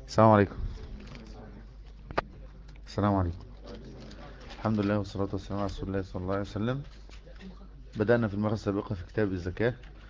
السلام عليكم السلام عليكم الحمد لله والصلاة والسلام على رسول الله صلى الله عليه وسلم بدأنا في المرة السابقة في كتاب الزكاة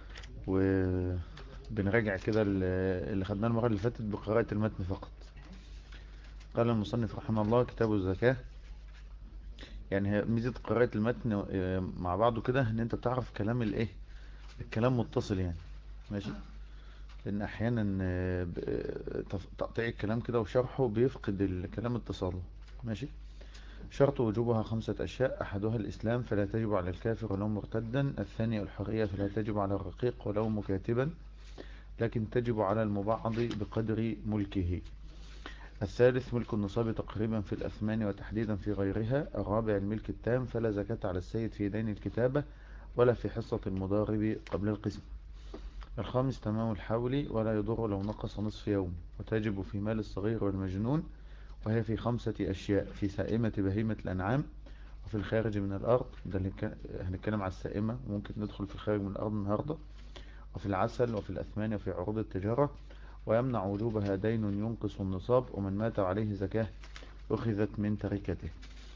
وبنراجع كده اللي خدناه المرة اللي فاتت بقراءة المتن فقط قال المصنف رحمه الله كتاب الزكاة يعني ميزة قراءة المتن مع بعضه كده ان انت بتعرف كلام الايه الكلام متصل يعني ماشي لان احيانا آه، آه، تقطيع الكلام كده وشرحه بيفقد الكلام اتصاله ماشي شرط وجوبها خمسة أشياء أحدها الإسلام فلا تجب على الكافر ولو مرتدا الثاني الحرية فلا تجب على الرقيق ولو مكاتبا لكن تجب على المبعض بقدر ملكه الثالث ملك النصاب تقريبا في الأثمان وتحديدا في غيرها الرابع الملك التام فلا زكاة على السيد في دين الكتابة ولا في حصة المضارب قبل القسم الخامس تمام الحول ولا يضر لو نقص نصف يوم وتجب في مال الصغير والمجنون وهي في خمسة أشياء في سائمة بهيمة الأنعام وفي الخارج من الأرض ده اللي هنتكلم على السائمة ممكن ندخل في الخارج من الأرض النهاردة وفي العسل وفي الأثمان وفي عروض التجارة ويمنع وجوبها دين ينقص النصاب ومن مات عليه زكاة أخذت من تركته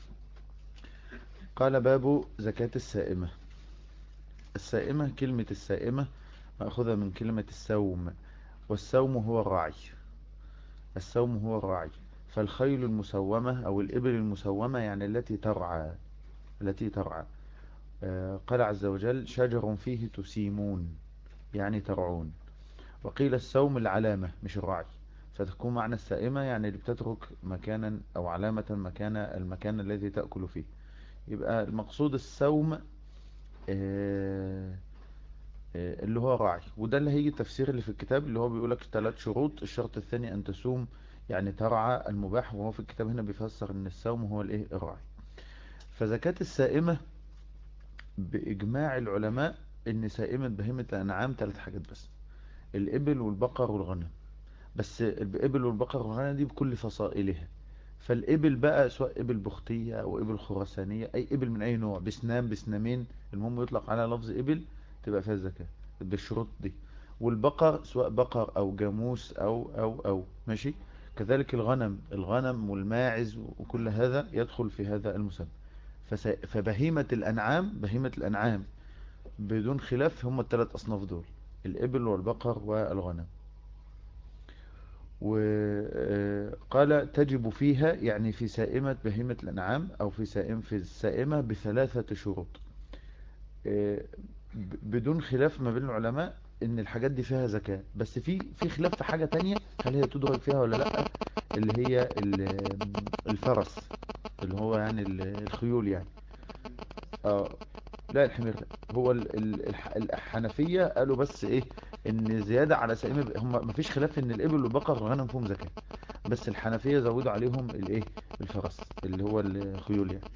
قال باب زكاة السائمة السائمة كلمة السائمة مأخذة من كلمة السوم والسوم هو الرعي السوم هو الرعي فالخيل المسومة أو الإبل المسومة يعني التي ترعى التي ترعى آه، قال عز وجل شجر فيه تسيمون يعني ترعون وقيل السوم العلامة مش الرعي فتكون معنى السائمة يعني اللي بتترك مكانا أو علامة مكان المكان الذي تأكل فيه يبقى المقصود السوم آه آه، اللي هو راعي وده اللي هيجي التفسير اللي في الكتاب اللي هو بيقولك ثلاث شروط الشرط الثاني أن تسوم يعني ترعى المباح وهو في الكتاب هنا بيفسر أن السوم هو الايه الراعي فزكاة السائمة بإجماع العلماء أن سائمة بهيمة الأنعام ثلاث حاجات بس الإبل والبقر والغنم بس الإبل والبقر والغنم دي بكل فصائلها فالإبل بقى سواء إبل بختية أو إبل خرسانية أي إبل من أي نوع بسنام بسنامين المهم يطلق على لفظ إبل تبقى فيها الزكاة بالشروط دي والبقر سواء بقر او جاموس او او او ماشي كذلك الغنم الغنم والماعز وكل هذا يدخل في هذا المسمى فبهيمة الأنعام بهيمة الأنعام بدون خلاف هم الثلاث أصناف دول الإبل والبقر والغنم وقال تجب فيها يعني في سائمة بهيمة الأنعام أو في سائم في السائمة بثلاثة شروط بدون خلاف ما بين العلماء ان الحاجات دي فيها زكاة بس في في خلاف في حاجة تانية هل هي تدرج فيها ولا لا اللي هي الفرس اللي هو يعني الخيول يعني اه لا الحمير لا هو الحنفية قالوا بس ايه ان زيادة على سائمة هم ما فيش خلاف ان الابل والبقر والغنم فيهم زكاة بس الحنفية زودوا عليهم الايه الفرس اللي هو الخيول يعني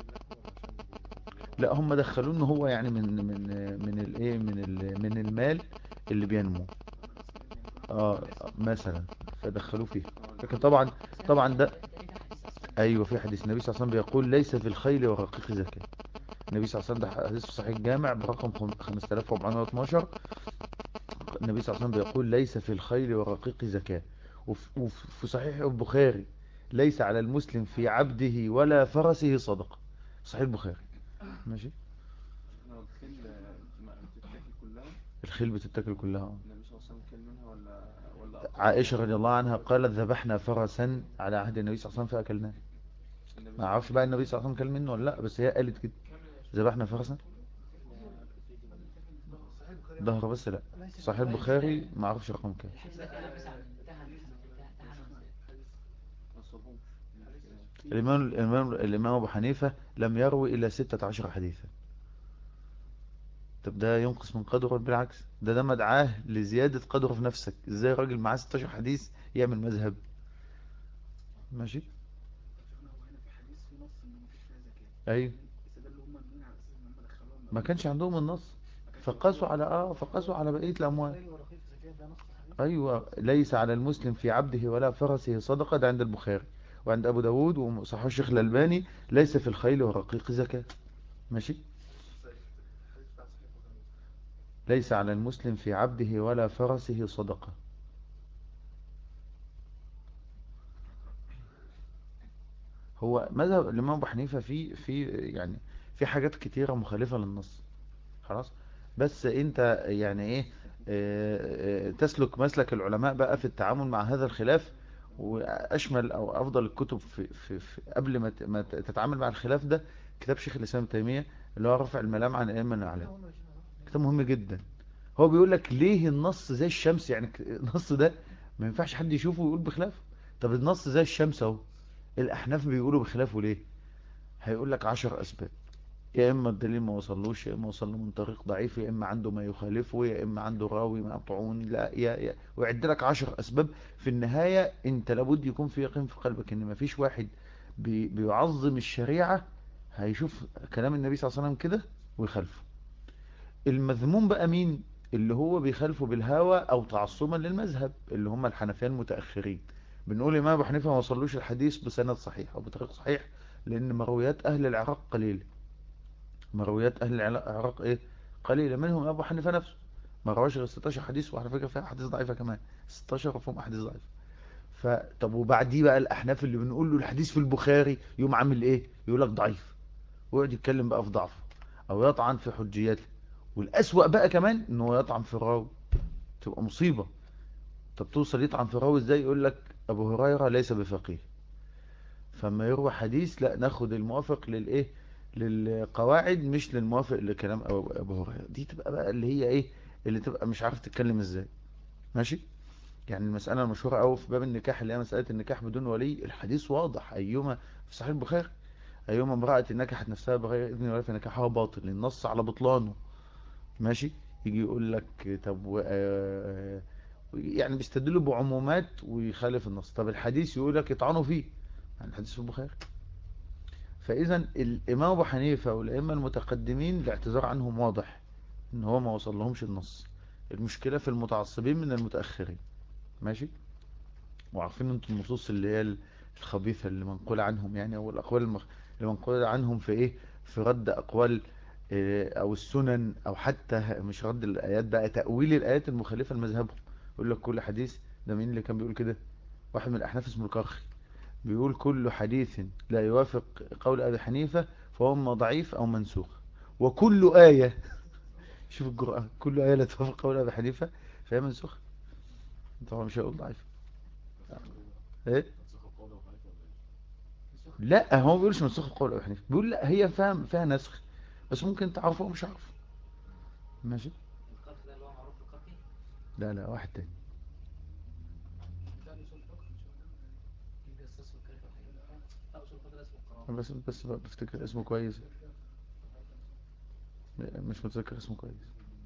لا هم دخلوه ان هو يعني من من من الايه من من المال اللي بينمو اه مثلا فدخلوه فيه لكن طبعا طبعا ده ايوه في حديث النبي صلى الله عليه وسلم بيقول ليس في الخيل والرقيق زكاه النبي صلى الله عليه وسلم ده حديث في صحيح الجامع برقم 5412 النبي صلى الله عليه وسلم بيقول ليس في الخيل والرقيق زكاه وفي صحيح البخاري ليس على المسلم في عبده ولا فرسه صدقه صحيح البخاري ماشي الخيل بتتاكل كلها عائشة رضي الله عنها قالت ذبحنا فرسا على عهد النبي صلى الله عليه وسلم فأكلناه ما اعرفش بقى النبي صلى الله عليه وسلم كل منه ولا لا بس هي قالت كده ذبحنا فرسا ظهر بس لا صحيح البخاري ما اعرفش رقم كام الإمام, الإمام, الإمام أبو حنيفة لم يروي إلا ستة عشر حديثا طب ده ينقص من قدره بالعكس ده ده مدعاه لزيادة قدره في نفسك ازاي راجل معاه 16 حديث يعمل مذهب ماشي ايوه ما كانش عندهم النص فقاسوا على اه فقاسوا على بقية الاموال ايوه ليس على المسلم في عبده ولا فرسه صدقة ده عند البخاري وعند ابو داود وصححه الشيخ الالباني ليس في الخيل والرقيق زكاة ماشي ليس على المسلم في عبده ولا فرسه صدقة هو مذهب الإمام أبو حنيفة في في يعني في حاجات كتيرة مخالفة للنص خلاص بس انت يعني ايه اه، اه، تسلك مسلك العلماء بقى في التعامل مع هذا الخلاف واشمل او افضل الكتب في, في, في قبل ما ت- ما ت- تتعامل مع الخلاف ده كتاب شيخ الاسلام ابن تيمية اللي هو رفع الملام عن الائمه الاعلام كتاب مهم جدا هو بيقول لك ليه النص زي الشمس يعني ك- النص ده ما ينفعش حد يشوفه ويقول بخلافه طب النص زي الشمس اهو الاحناف بيقولوا بخلافه ليه هيقول لك عشر اسباب يا اما الدليل ما وصلوش يا اما وصل له من طريق ضعيف يا اما عنده ما يخالفه يا اما عنده راوي مقطعون لا يا يا ويعد لك عشر اسباب في النهاية انت لابد يكون في يقين في قلبك ان ما فيش واحد بي بيعظم الشريعة هيشوف كلام النبي صلى الله عليه وسلم كده ويخالفه المذموم بقى مين اللي هو بيخالفه بالهوى او تعصبا للمذهب اللي هم الحنفية المتأخرين بنقول امام ابو حنيفه ما وصلوش الحديث بسند صحيح او بطريق صحيح لان مرويات اهل العراق قليله مرويات أهل العراق إيه قليلة منهم أبو حنيفة نفسه ما رواش غير 16 حديث وعلى فكرة فيها أحاديث ضعيفة كمان 16 وفيهم أحاديث ضعيفة فطب وبعديه بقى الأحناف اللي بنقول له الحديث في البخاري يوم عامل إيه يقول لك ضعيف ويقعد يتكلم بقى في ضعفه أو يطعن في حجياته والأسوأ بقى كمان إن هو يطعن في راوي تبقى مصيبة طب توصل يطعن في راوي إزاي يقول لك أبو هريرة ليس بفقيه فما يروى حديث لا ناخد الموافق للايه للقواعد مش للموافق لكلام ابو أبو هريره دي تبقى بقى اللي هي ايه اللي تبقى مش عارف تتكلم ازاي ماشي يعني المسألة المشهورة قوي في باب النكاح اللي هي مسألة النكاح بدون ولي الحديث واضح أيما في صحيح البخاري أيما امرأة نكحت نفسها بغير إذن ولي فنكاحها باطل النص على بطلانه ماشي يجي يقول لك طب و... آه، يعني بيستدلوا بعمومات ويخالف النص طب الحديث يقول لك يطعنوا فيه يعني الحديث في البخاري فإذا الإمام أبو حنيفة والأئمة المتقدمين الاعتذار عنهم واضح إن هو ما وصل لهمش النص المشكلة في المتعصبين من المتأخرين ماشي وعارفين انتم النصوص اللي هي الخبيثة اللي منقولة عنهم يعني أو الأقوال المخ... اللي منقولة عنهم في إيه في رد أقوال آه، أو السنن أو حتى مش رد الآيات بقى تأويل الآيات المخالفة لمذهبهم يقول لك كل حديث ده مين اللي كان بيقول كده واحد من الأحناف اسمه الكرخي بيقول كل حديث لا يوافق قول أبي حنيفة فهو إما ضعيف أو منسوخ وكل آية شوف الجرأة كل آية لا توافق قول أبي حنيفة فهي منسوخة طبعا مش هيقول ضعيف ايه لا هو ما بيقولش منسوخ قول أبي حنيفة بيقول لا هي فيها فيها نسخ بس ممكن تعرفه ومش عارفه ماشي القرخ ده اللي هو معروف بالقرخي لا لا واحد تاني يجي اساس في الكرخ والحاجات دي. لا اصول الفقه ده اسمه القرآن بس بس بفتكر اسمه كويس مش متذكر اسمه كويس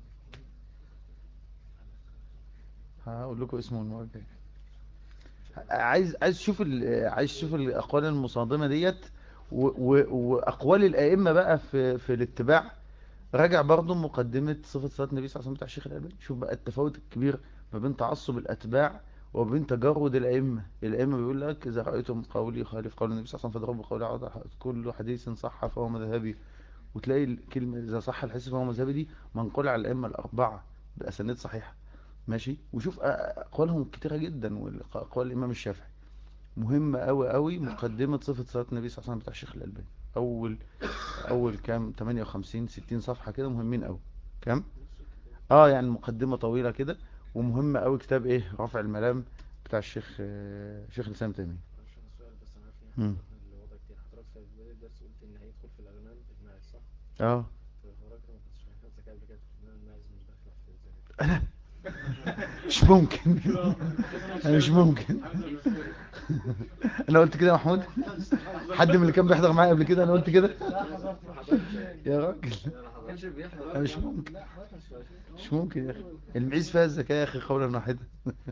هقول لكم اسمه المرة الجاية عايز عايز اشوف ال- عايز اشوف الاقوال المصادمه ديت و- و- واقوال الائمه بقى في في الاتباع راجع برضو مقدمه صفه صلاه النبي صلى الله عليه وسلم بتاع الشيخ الالباني شوف بقى التفاوت الكبير ما بين تعصب الاتباع وبين تجرد الائمه الائمه بيقول لك اذا رايتم قولي يخالف قول النبي صلى الله عليه وسلم فاضربوا قولي على كل حديث صح فهو مذهبي وتلاقي الكلمه اذا صح الحديث فهو مذهبي دي منقوله على الائمه الاربعه باسانيد صحيحه ماشي وشوف أ- اقوالهم كتيره جدا واقوال الامام الشافعي مهمة قوي قوي مقدمة صفة صلاة النبي صلى الله عليه وسلم بتاع الشيخ الألباني أول أول كام 58 60 صفحة كده مهمين قوي كام اه يعني مقدمة طويلة كده ومهمة قوي كتاب ايه رفع الملام بتاع الشيخ آه، شيخ الإسلام تيمية معلش انا سؤال بس انا عارف مم. ان احنا اللي وضع كتير حضرتك في بداية الدرس قلت ان هيدخل في الاغنام الماعز صح؟ اه طيب حضرتك ما كنتش شايف نفسك قبل كده في الاغنام الماعز مش داخله في الزكاة مش ممكن أنا مش ممكن انا قلت كده يا محمود حد من اللي كان بيحضر معايا قبل كده انا قلت كده يا راجل كانش بيحضر أنا مش ممكن مش ممكن يا اخي المعيز فيها الزكاة يا اخي قولا واحدا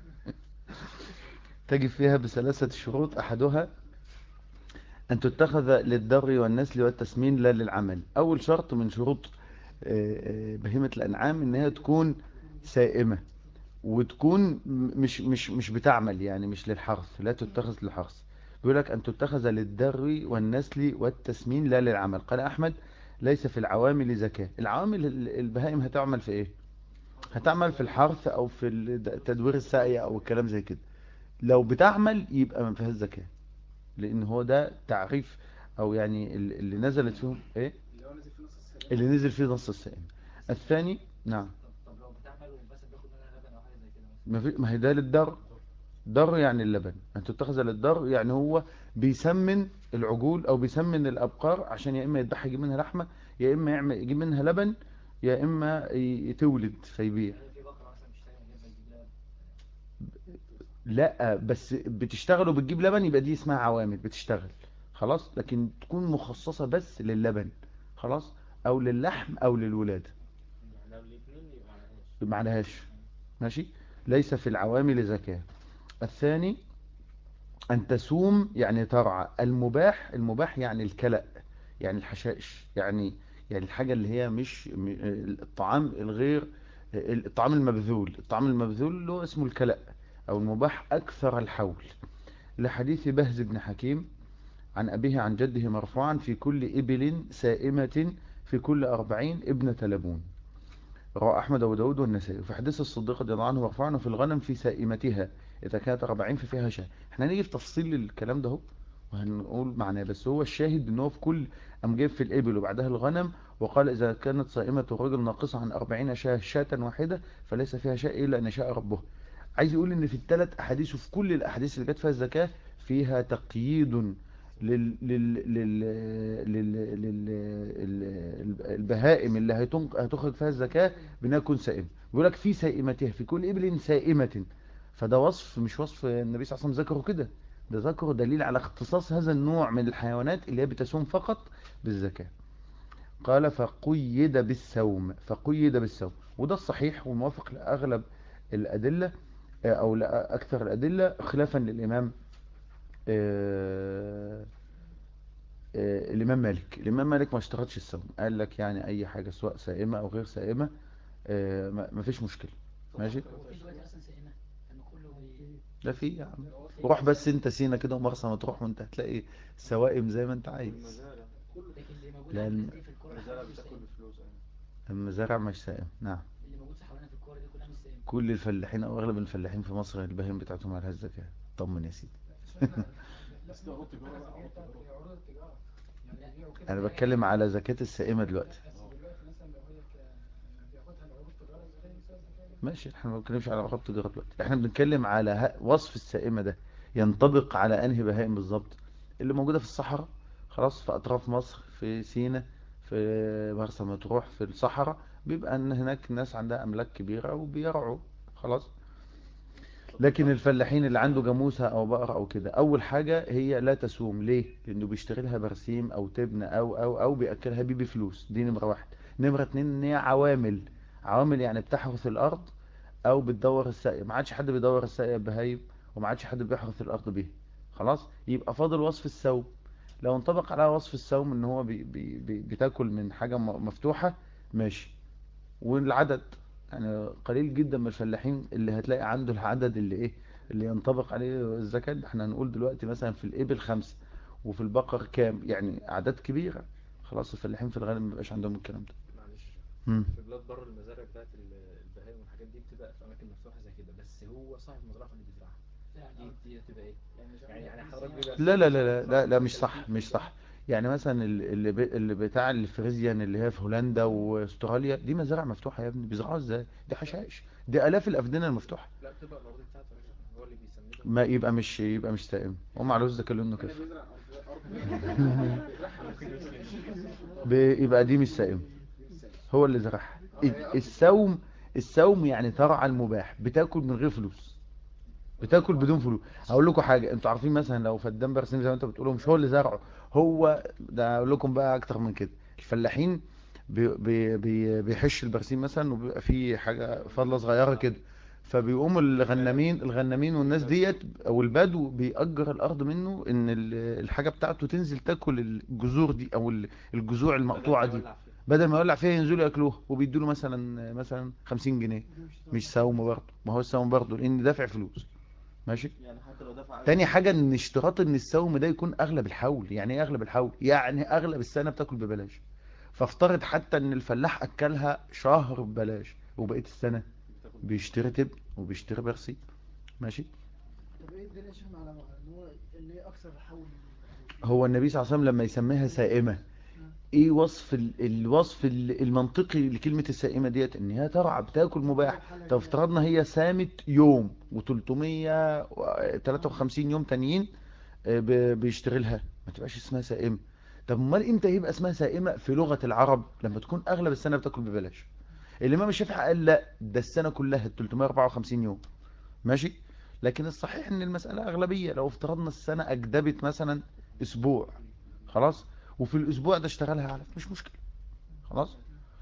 تجب فيها بثلاثة شروط احدها ان تتخذ للدر والنسل والتسمين لا للعمل اول شرط من شروط آه، آه، بهيمة الانعام ان هي تكون سائمة وتكون م- مش مش مش بتعمل يعني مش للحرث لا تتخذ للحرث بيقول لك ان تتخذ للدر والنسل والتسمين لا للعمل قال احمد ليس في العوامل زكاة العوامل ال- البهائم هتعمل في ايه هتعمل في الحرث او في ال- تدوير الساقية او الكلام زي كده لو بتعمل يبقى ما فيهاش زكاة لان هو ده تعريف او يعني ال- اللي نزلت فيهم ايه اللي هو نزل في نص السلام اللي نزل فيه نص السائمة الثاني نعم طب طب لو بتعمل وبس بياخد منها لبن او حاجه زي كده مثلا ما في ما هي ده للدر در يعني اللبن ان تتخذ للدر يعني هو بيسمن العجول او بيسمن الابقار عشان يا اما يذبح يجيب منها لحمه يا اما يعمل يجيب منها لبن يا اما ي- تولد فيبيع يعني في بقره مثلا مش تاني جايبها تجيب لها لا بس بتشتغل وبتجيب لبن يبقى دي اسمها عوامل بتشتغل خلاص لكن تكون مخصصة بس للبن خلاص او للحم او للولادة يعني لو الاثنين يبقى معلهاش معلهاش ماشي ليس في العوامل زكاة الثاني أن تسوم يعني ترعى المباح المباح يعني الكلأ يعني الحشائش يعني يعني الحاجة اللي هي مش م- الطعام الغير الطعام المبذول الطعام المبذول اللي هو اسمه الكلأ أو المباح أكثر الحول لحديث بهز بن حكيم عن أبيه عن جده مرفوعا في كل إبل سائمة في كل أربعين ابنة لبون رواه أحمد وأبو داود والنسائي وفي حديث الصديق رضي الله عنه مرفوعا في الغنم في سائمتها إذا كانت 40 ففيها شاة احنا هنيجي في تفصيل الكلام ده اهو وهنقول معناه بس هو الشاهد ان هو في كل أم جايب في الإبل وبعدها الغنم وقال إذا كانت صائمة الرجل ناقصة عن 40 شاة شاة واحدة فليس فيها شاء إلا أن شاء ربه عايز يقول ان في الثلاث أحاديث وفي كل الأحاديث اللي جت فيها الزكاة فيها تقييد لل لل لل لل لل ال- البهائم اللي هيتنق- هتخرج فيها الزكاة بأنها تكون سائمة بيقول لك في سائمتها في كل إبل سائمة فده وصف مش وصف النبي صلى الله عليه وسلم ذكره كده ده ذكره دليل على اختصاص هذا النوع من الحيوانات اللي هي بتسوم فقط بالزكاة قال فقيد بالسوم فقيد بالسوم وده الصحيح والموافق لأغلب الأدلة آه، أو لأكثر الأدلة خلافا للإمام آه، آه، الإمام مالك الإمام مالك ما اشترطش السوم قال لك يعني أي حاجة سواء سائمة أو غير سائمة آه، ما ما فيش مشكلة ماشي هو في دلوقتي اصلا سائمه لما كله بي... ده في يا عم روح بس انت سينا كده ومرسى مطروح وانت هتلاقي سوائم زي ما انت عايز والمزارع لكن اللي موجود لأن- عندنا دي في الكوره المزارع مش بتاكل سائمة. بفلوس يعني المزارع مش سائم نعم اللي موجود في حوالينا في الكوره دي كلها مش سائمه كل الفلاحين او اغلب الفلاحين في مصر البهائم بتاعتهم عليها الزكاة طمن يا سيدي بس ده عروض تجاره بقى عروض تجاره عروض التجارة يعني لا. بيبيعوا كده انا حاجة بتكلم على زكاة السائمة دلوقتي بس دلوقتي مثلا لو هي ك- بياخدها العروض التجارة زي زي زي- ماشي احنا ما بنتكلمش على عقاب تجارة دلوقتي احنا بنتكلم على ه- وصف السائمة ده ينطبق على انهي بهائم بالظبط اللي موجودة في الصحراء خلاص في اطراف مصر في سينا في مرسى مطروح في الصحراء بيبقى ان هناك ناس عندها املاك كبيرة وبيرعوا خلاص لكن الفلاحين اللي عنده جاموسة او بقرة او كده اول حاجة هي لا تسوم ليه لانه بيشتري لها برسيم او تبن او او او بياكلها بيه بفلوس دي نمرة واحد نمرة اتنين ان هي عوامل عوامل يعني بتحرث الارض او بتدور الساقية ما عادش حد بيدور الساقية بهايم وما عادش حد بيحرث الارض بيها خلاص يبقى فاضل وصف السوم لو انطبق على وصف السوم ان هو بي بي بي بتاكل من حاجة م- مفتوحة ماشي والعدد يعني قليل جدا من الفلاحين اللي هتلاقي عنده العدد اللي ايه اللي ينطبق عليه الزكاة ده احنا هنقول دلوقتي مثلا في الابل خمسة وفي البقر كام يعني اعداد كبيرة خلاص الفلاحين في الغالب ما بيبقاش عندهم الكلام ده معلش مم. في بلاد بره المزارع بتاعت ال- البهائم والحاجات دي بتبقى في اماكن مفتوحه زي كده بس هو صاحب المزرعه هو اللي بيزرعها فعلا دي دي هتبقى ايه يعني يعني دي حضرتك سائمة. بيبقى لا لا لا لا لا, لا مش صح مش صح يعني مثلا ال- اللي بي- اللي بتاع الفريزيان اللي هي في هولندا واستراليا دي مزارع مفتوحة يا ابني بيزرعوها ازاي دي حشائش دي الاف الافدنة المفتوحة لا بتبقى الارض بتاعته هو اللي بيسميها ما يبقى مش يبقى مش سائم هم على وزة كلهم انا كيف بيزرع ارض ارض بيزرعها ممكن يسكن يبقى دي مش سائم هو اللي زرعها السوم السوم يعني ترعى المباح بتاكل من غير فلوس بتاكل بدون فلوس هقول لكم حاجه انتوا عارفين مثلا لو فدان برسيم زي ما انتوا بتقولوا مش هو اللي زرعه هو ده اقول لكم بقى اكتر من كده الفلاحين بي بي بي بيحش البرسيم مثلا وبيبقى فيه حاجه فضله صغيره كده فبيقوموا الغنامين الغنامين والناس ديت او البدو بيأجر الارض منه ان ال- الحاجه بتاعته تنزل تاكل الجذور دي او ال- الجذوع المقطوعه دي بدل ما يولع فيها ينزلوا ياكلوها وبيدوا له مثلا مثلا 50 جنيه مش سوم برضه ما هو السوم برضه لان دافع فلوس ماشي يعني حتى لو دفع تاني حاجة ان اشتراط ان السوم ده يكون اغلب الحول يعني ايه اغلب الحول يعني اغلب السنة بتاكل ببلاش فافترض حتى ان الفلاح اكلها شهر ببلاش وبقية السنة بيشتري تبن وبيشتري برسيم ماشي طب ايه الدليل يا شيخنا على ان هو ان هي اكثر حول هو النبي صلى الله عليه وسلم لما يسميها سائمة ايه وصف ال- الوصف ال- المنطقي لكلمة السائمة ديت ان هي ترعى بتاكل مباح طب افترضنا هي سامت يوم و353 يوم تانيين آه، ب- بيشتغلها ما تبقاش اسمها سائمة طب امال امتى يبقى اسمها سائمة في لغة العرب لما تكون اغلب السنة بتاكل ببلاش الامام الشافعي قال لا ده السنة كلها ال 354 يوم ماشي لكن الصحيح ان المسألة اغلبية لو افترضنا السنة اجدبت مثلا اسبوع خلاص وفي الاسبوع ده اشتغلها علف مش مشكلة خلاص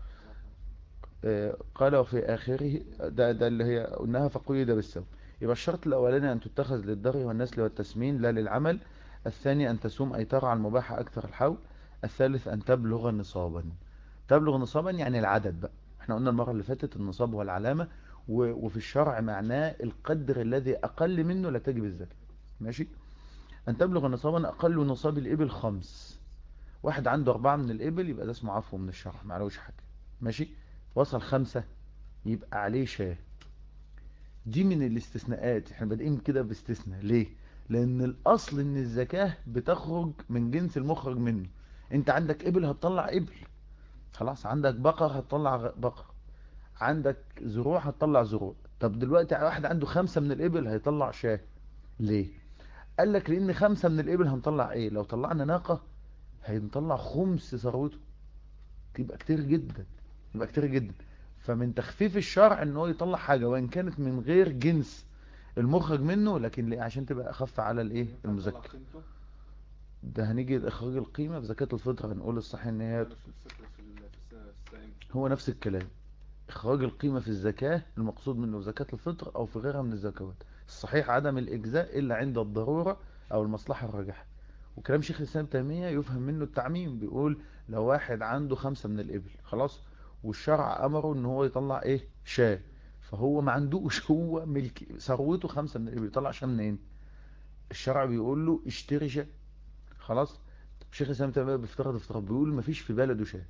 آه، قال وفي آخره ده, ده اللي هي قلناها فقيد بالسوم يبقى الشرط الأولاني أن تتخذ للضر والنسل والتسمين لا للعمل الثاني أن تسوم أي ترعى المباح أكثر الحول الثالث أن تبلغ نصابا تبلغ نصابا يعني العدد بقى احنا قلنا المرة اللي فاتت النصاب هو العلامة و- وفي الشرع معناه القدر الذي أقل منه لا تجب الزكاة ماشي أن تبلغ نصابا أقل نصاب الإبل خمس واحد عنده أربعة من الإبل يبقى ده اسمه عفو من الشرع معلوش حاجة ماشي وصل خمسة يبقى عليه شاه دي من الاستثناءات احنا بادئين كده باستثناء ليه لان الاصل ان الزكاة بتخرج من جنس المخرج منه انت عندك ابل هتطلع ابل خلاص عندك بقر هتطلع غ- بقر عندك زروع هتطلع زروع طب دلوقتي واحد عنده خمسة من الابل هيطلع شاه ليه قال لك لان خمسة من الابل هنطلع ايه لو طلعنا ناقة هنطلع خمس ثروته يبقى كتير جدا يبقى كتير جدا فمن تخفيف الشرع ان هو يطلع حاجة وان كانت من غير جنس المخرج منه لكن ليه؟ عشان تبقى اخف على الايه ينفع المزكى تطلع قيمته؟ ده هنيجي لاخراج القيمة في زكاة الفطر هنقول الصحيح ان هي في الفكرة في ال- في الس- في السائمة هو نفس الكلام اخراج القيمة في الزكاة المقصود منه زكاة الفطر او في غيرها من الزكوات الصحيح عدم الاجزاء الا عند الضرورة او المصلحة الراجحة وكلام شيخ الاسلام تيمية يفهم منه التعميم بيقول لو واحد عنده خمسة من الابل خلاص والشرع امره ان هو يطلع ايه شاة فهو ما عندوش هو ملك ثروته خمسة من الابل يطلع شاة منين الشرع بيقول له اشتري شاة خلاص شيخ الاسلام تيمية بيفترض افتراض بيقول ما فيش في بلده شاة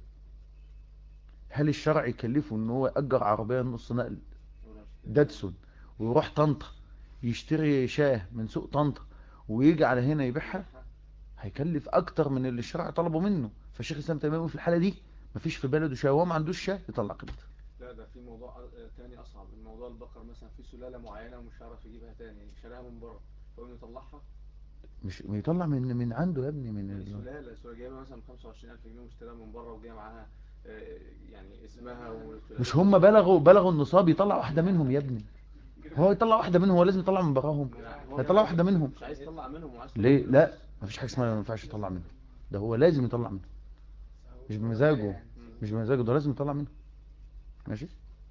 هل الشرع يكلفه ان هو يأجر عربية نص نقل داتسون ويروح طنطا يشتري شاه من سوق طنطا ويجي على هنا يبيعها هيكلف اكتر من اللي الشرع طلبه منه فالشيخ الاسلام تيميه يقول في الحاله دي مفيش في بلده شاه وهو ما عندوش شاه يطلع قيمتها لا ده في موضوع آه، تاني أصعب الموضوع البقر مثلا في سلالة معينة ومش هيعرف يجيبها تاني شراها من بره فيقوم يطلعها مش يطلع من من عنده يا ابني من يعني ال... سلالة سلالة جايبها مثلا ب 25000 جنيه واشتراها من بره وجايه معاها آه، يعني اسمها والسلالة مش هم بلغوا بلغوا النصاب يطلع واحده منهم يا ابني هو يطلع واحده منهم هو لازم يطلع من براهم هيطلع واحده منهم مش عايز يطلع منهم وعايز ليه يطلع لا مفيش حاجه اسمها ما ينفعش يطلع منه ده هو لازم يطلع منه مش بمزاجه مش بمزاجه ده لازم يطلع منه ماشي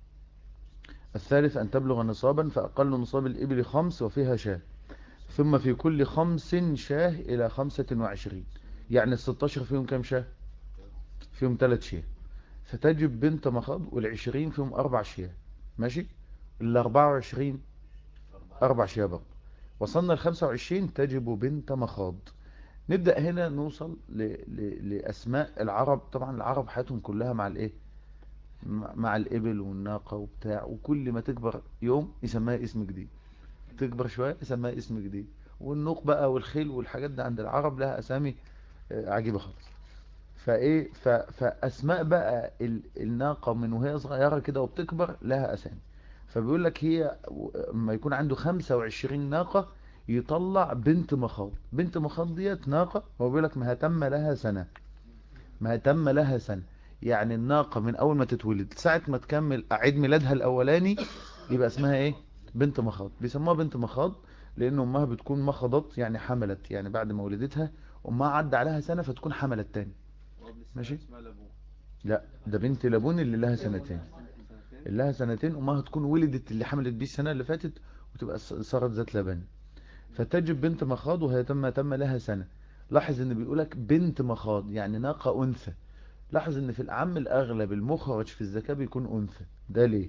الثالث أن تبلغ نصابا فأقل نصاب الإبل خمس وفيها شاه ثم في كل خمس شاه إلى خمسة وعشرين يعني الستاشر فيهم كم شاه فيهم ثلاث شاه فتجب بنت مخاض والعشرين فيهم أربع شاه ماشي الأربعة وعشرين أربع شاه برضه وصلنا الخمسة وعشرين تجب بنت مخاض نبدأ هنا نوصل ل... ل... لأسماء العرب طبعا العرب حياتهم كلها مع الإيه مع مع الإبل والناقة وبتاع وكل ما تكبر يوم يسميها اسم جديد تكبر شوية يسميها اسم جديد والنوق بقى والخيل والحاجات دي عند العرب لها أسامي آه، عجيبة خالص فإيه ف... فأسماء بقى ال... الناقة من وهي صغيرة كده وبتكبر لها أسامي فبيقول لك هي لما يكون عنده 25 ناقة يطلع بنت مخاض بنت مخاض ديت ناقة هو بيقول لك ما تم لها سنة ما تم لها سنة يعني الناقة من أول ما تتولد ساعة ما تكمل عيد ميلادها الأولاني يبقى اسمها إيه بنت مخاض بيسموها بنت مخاض لأن أمها بتكون مخضت يعني حملت يعني بعد ما ولدتها أمها عدى عليها سنة فتكون حملت تاني وقبل السنة ماشي. اسمها لابوه لا ده بنت لابون اللي لها سنتين سنتين اللي لها سنتين أمها تكون ولدت اللي حملت بيه السنة اللي فاتت وتبقى ص- صارت ذات لبن فتجب بنت مخاض وهي تم تم لها سنة لاحظ ان بيقولك بنت مخاض يعني ناقة أنثى لاحظ ان في العام الأغلب المخرج في الزكاة بيكون أنثى ده ليه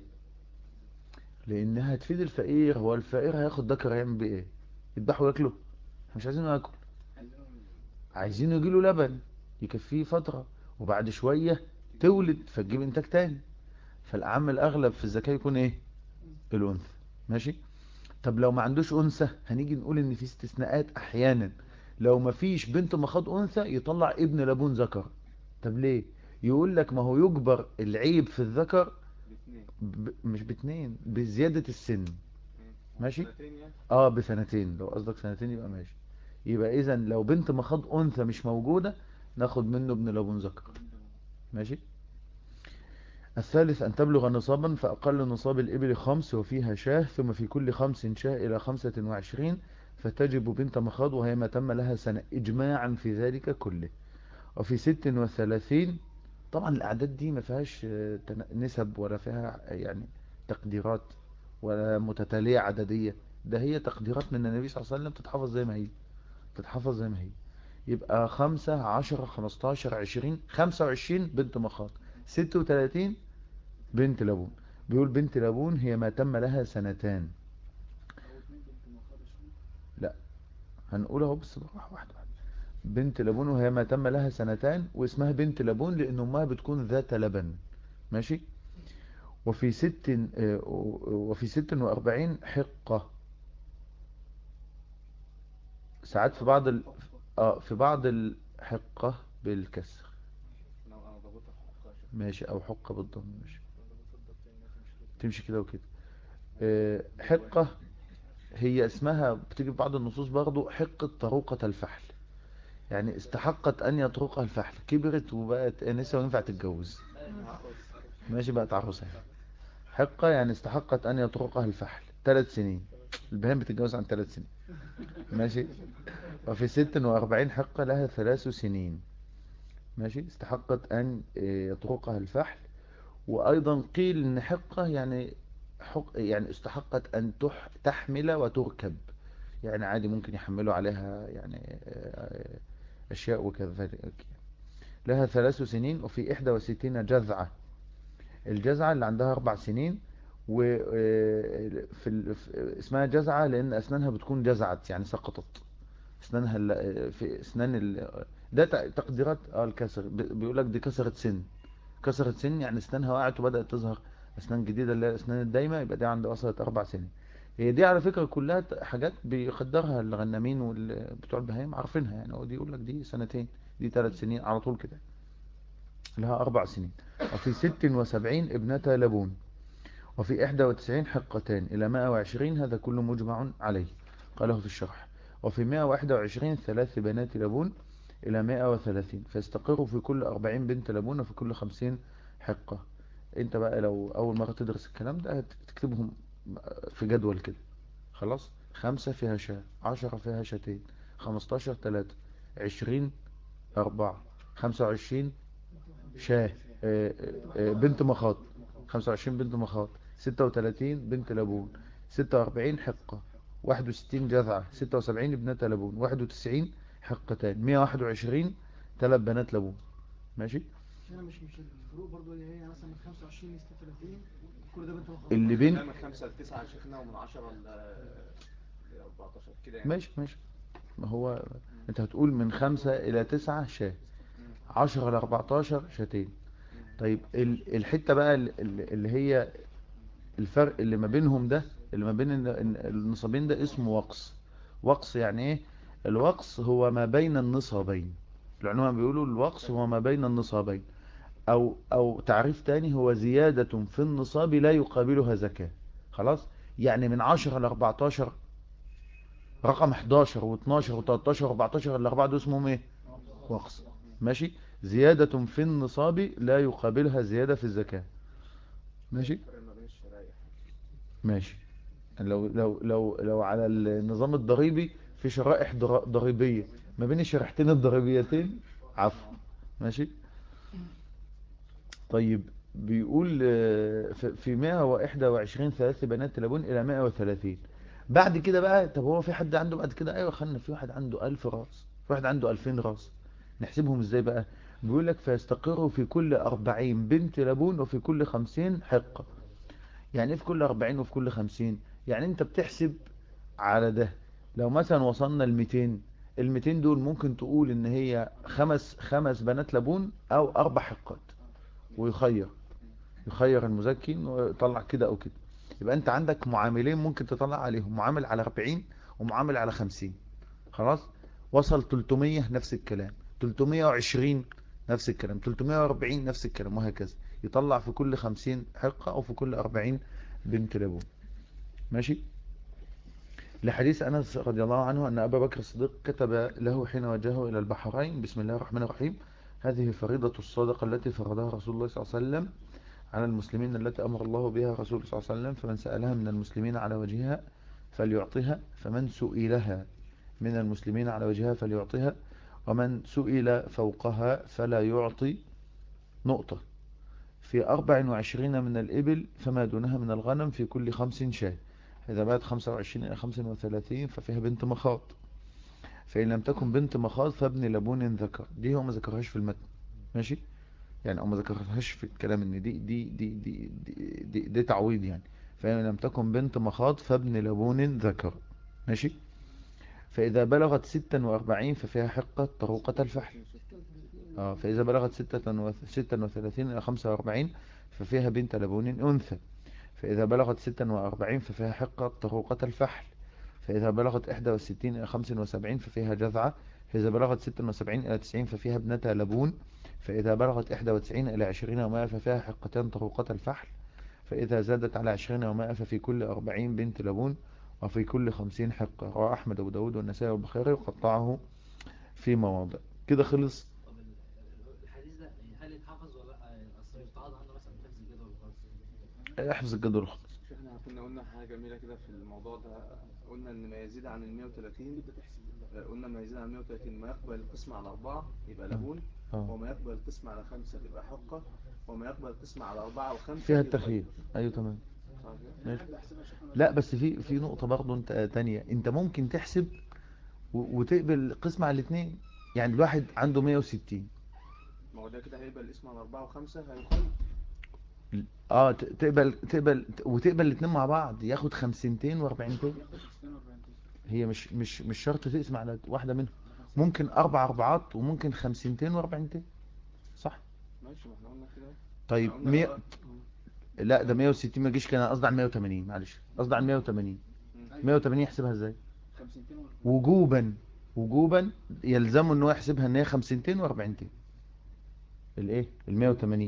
لأنها تفيد الفقير هو الفقير هياخد ذكر هيعمل بيه ايه يذبحه وياكله إحنا مش عايزينه ياكل عايزينه يجيله لبن يكفيه فترة وبعد شوية تولد فتجيب انتاج تاني فالعام الأغلب في الزكاة يكون ايه الأنثى ماشي طب لو ما عندوش أنثى هنيجي نقول إن في استثناءات أحيانا لو ما فيش بنت مخاض أنثى يطلع ابن لابون ذكر طب ليه يقول لك ما هو يجبر العيب في الذكر الاثنين ب... مش باتنين بزيادة السن ماشي. سنتين يعني اه بسنتين لو قصدك سنتين يبقى ماشي يبقى اذا لو بنت مخاض انثى مش موجودة ناخد منه ابن لابون ذكر ماشي الثالث أن تبلغ نصابا فأقل نصاب الإبل خمس وفيها شاه ثم في كل خمس شاه إلى خمسة وعشرين فتجب بنت مخاض وهي ما تم لها سنة إجماعا في ذلك كله وفي ست وثلاثين طبعا الأعداد دي ما فيهاش آه، تن- نسب ولا فيها يعني تقديرات ولا متتالية عددية ده هي تقديرات من النبي صلى الله عليه وسلم تتحفظ زي ما هي تتحفظ زي ما هي يبقى خمسة عشرة خمستاشر عشرين خمسة وعشرين بنت مخاض ستة وتلاتين بنت لابون بيقول بنت لابون هي ما تم لها سنتان لا هنقولها اهو بس بالراحة واحدة واحدة بنت لابون وهي ما تم لها سنتان واسمها بنت لابون لأن أمها بتكون ذات لبن ماشي وفي ست آه، وفي ست وأربعين حقة ساعات في بعض ال... اه في بعض الحقة بالكسر انا انا ضابطها في حقها شوية. ماشي او حقة بالضم ماشي تمشي كده وكده آه، حقة هي اسمها بتيجي في بعض النصوص برضو حقة طروقة الفحل يعني استحقت ان يطرقها الفحل كبرت وبقت انسة وينفع تتجوز ماشي بقت عروسة يعني. حقة يعني استحقت ان يطرقها الفحل ثلاث سنين البهائم بتتجوز عن ثلاث سنين ماشي وفي ست واربعين حقة لها ثلاث سنين ماشي استحقت ان آه، يطرقها الفحل وايضا قيل ان حقة يعني حق يعني استحقت ان تح تحمل وتركب يعني عادي ممكن يحملوا عليها يعني آه، اشياء وكذلك لها ثلاث سنين وفي احدى وستين جذعة الجذعة اللي عندها اربع سنين وفي ال... في- اسمها جذعة لان اسنانها بتكون جزعت يعني سقطت اسنانها ال- في اسنان ال... ده ت- تقديرات اه الكسر ب- بيقول لك دي كسرت سن كسرت سن يعني اسنانها وقعت وبدأت تظهر اسنان جديدة اللي هي الاسنان الدايمة يبقى دي عند وصلت اربع سنين هي دي على فكرة كلها ت- حاجات بيقدرها الغنامين وبتوع البهايم عارفينها يعني هو دي يقول لك دي سنتين دي ثلاث سنين على طول كده لها اربع سنين وفي ست وسبعين ابنة لبون وفي إحدى وتسعين حقتان إلى مائة وعشرين هذا كله مجمع عليه قاله في الشرح وفي مائة واحدة وعشرين ثلاث بنات لبون إلى مائة وثلاثين فيستقر في كل أربعين بنت لبون وفي كل خمسين حقة انت بقى لو أول مرة تدرس الكلام ده تكتبهم في جدول كده خلاص خمسة فيها شاة عشرة فيها شاتين خمستاشر تلاتة عشرين أربعة خمسة وعشرين شاه آه، آه، بنت مخاض 25 بنت مخاض 36 بنت لبون 46 حقة 61 جذعة 76 ابنة لبون 91 حقتان 121 ثلاث بنات لبون ماشي هنا مش مش الفروق برضو اللي هي مثلا من 25 ل 36 كل ده بنت مخاطب اللي بين لا، من خمسة لتسعة يا شيخنا ومن عشرة ل ل 14 كده يعني ماشي ماشي ما هو انت هتقول من خمسة الى تسعة شاه عشرة ل 14 شاتين طيب ال- الحتة بقى ال- ال- اللي هي الفرق اللي ما بينهم ده اللي ما بين ال- ال- النصابين ده اسمه وقص وقص يعني ايه الوقص هو ما بين النصابين العلماء بيقولوا الوقص هو ما بين النصابين او او تعريف تاني هو زيادة في النصاب لا يقابلها زكاة خلاص يعني من 10 ل 14 رقم 11 و12 و13 و14 الاربعه دول اسمهم ايه وقص ماشي زيادة في النصاب لا يقابلها زيادة في الزكاة ماشي الفرق ما بين الشرايح ماشي لو لو لو لو على النظام الضريبي في شرائح ضر- ضريبية ما بين الشريحتين الضريبيتين عفوا ماشي طيب بيقول آه، في- في 121 ثلاث بنات لبون إلى 130 بعد كده بقى طب هو في حد عنده بعد كده ايوه خلنا في واحد عنده 1000 راس في واحد عنده 2000 راس نحسبهم ازاي بقى بيقول لك فيستقر في كل 40 بنت لبون وفي كل 50 حقة يعني ايه في كل 40 وفي كل 50 يعني انت بتحسب على ده لو مثلا وصلنا ل 200 ال 200 دول ممكن تقول ان هي خمس خمس بنات لبون او اربع حقات ويخير يخير المزكي انه يطلع كده او كده يبقى انت عندك معاملين ممكن تطلع عليهم معامل على 40 ومعامل على 50 خلاص وصل 300 نفس الكلام 320 نفس الكلام 340 نفس الكلام وهكذا يطلع في كل 50 حقة او في كل 40 بنت لبون ماشي لحديث أنس رضي الله عنه أن أبا بكر الصديق كتب له حين وجهه إلى البحرين بسم الله الرحمن الرحيم هذه فريضة الصدقة التي فرضها رسول الله صلى الله عليه وسلم على المسلمين التي أمر الله بها رسول صلى الله عليه وسلم فمن سألها من المسلمين على وجهها فليعطيها فمن سئلها من المسلمين على وجهها فليعطيها ومن سئل فوقها فلا يعطي نقطة في 24 من الإبل فما دونها من الغنم في كل خمس شاة إذا بقت 25 إلى 35 ففيها بنت مخاض فإن لم تكن بنت مخاض فابن لبون ذكر دي هو ما ذكرهاش في المتن ماشي يعني او ما ذكرهاش في الكلام ان دي دي دي دي دي, دي, دي تعويض يعني فإن لم تكن بنت مخاض فابن لبون ذكر ماشي فإذا بلغت 46 ففيها حقة طروقة الفحل اه فإذا بلغت 36 إلى 45 ففيها بنت لبون أنثى فإذا بلغت 46 ففيها حقة طروقة الفحل فإذا بلغت 61 إلى 75 ففيها جذعة فإذا بلغت 76 إلى 90 ففيها ابنة لبون فإذا بلغت 91 إلى 20 ومائة ففيها حقتان طروقة الفحل فإذا زادت على 20 ومائة ففي كل 40 بنت لبون وفي كل 50 حقة رواه أحمد أبو داود والنسائي والبخاري وقطعه في مواضع كده خلص طب ال- الحديث ده هل يتحفظ ولا لا اصل يستعاض عنه مثلا حفظ الجدول والخاص احفظ الجدول الخاص احنا كنا قلنا حاجة جميلة كده في الموضوع ده قلنا ان ما يزيد عن ال 130 آه، قلنا ما يزيد عن 130 ما يقبل القسم على أربعة يبقى لبون اه وما يقبل القسم على خمسة تبقى حقة وما يقبل القسم على أربعة وخمسة فيها يبقى التخيير ايوه تمام صح كده؟ ماشي لا بس في في نقطة برضه انت تانية انت ممكن تحسب و- وتقبل قسم على الاثنين يعني الواحد عنده 160 ما هو ده كده هيبقى الاسم على أربعة وخمسة هيقل اه ت- تقبل تقبل وتقبل الاثنين مع بعض ياخد خمسنتين واربعينتين هي مش مش مش شرط تقسم على واحدة منهم ممكن اربع اربعات وممكن خمسنتين واربعينتين صح ماشي ما احنا قلنا كده طيب قلنا مية بقى- لا ده 160 ما يجيش كده قصدي على 180 معلش قصدي على 180 180 يحسبها ازاي وجوبا وجوبا يلزمه ان هو يحسبها ان هي خمسنتين واربعينتين الايه ال 180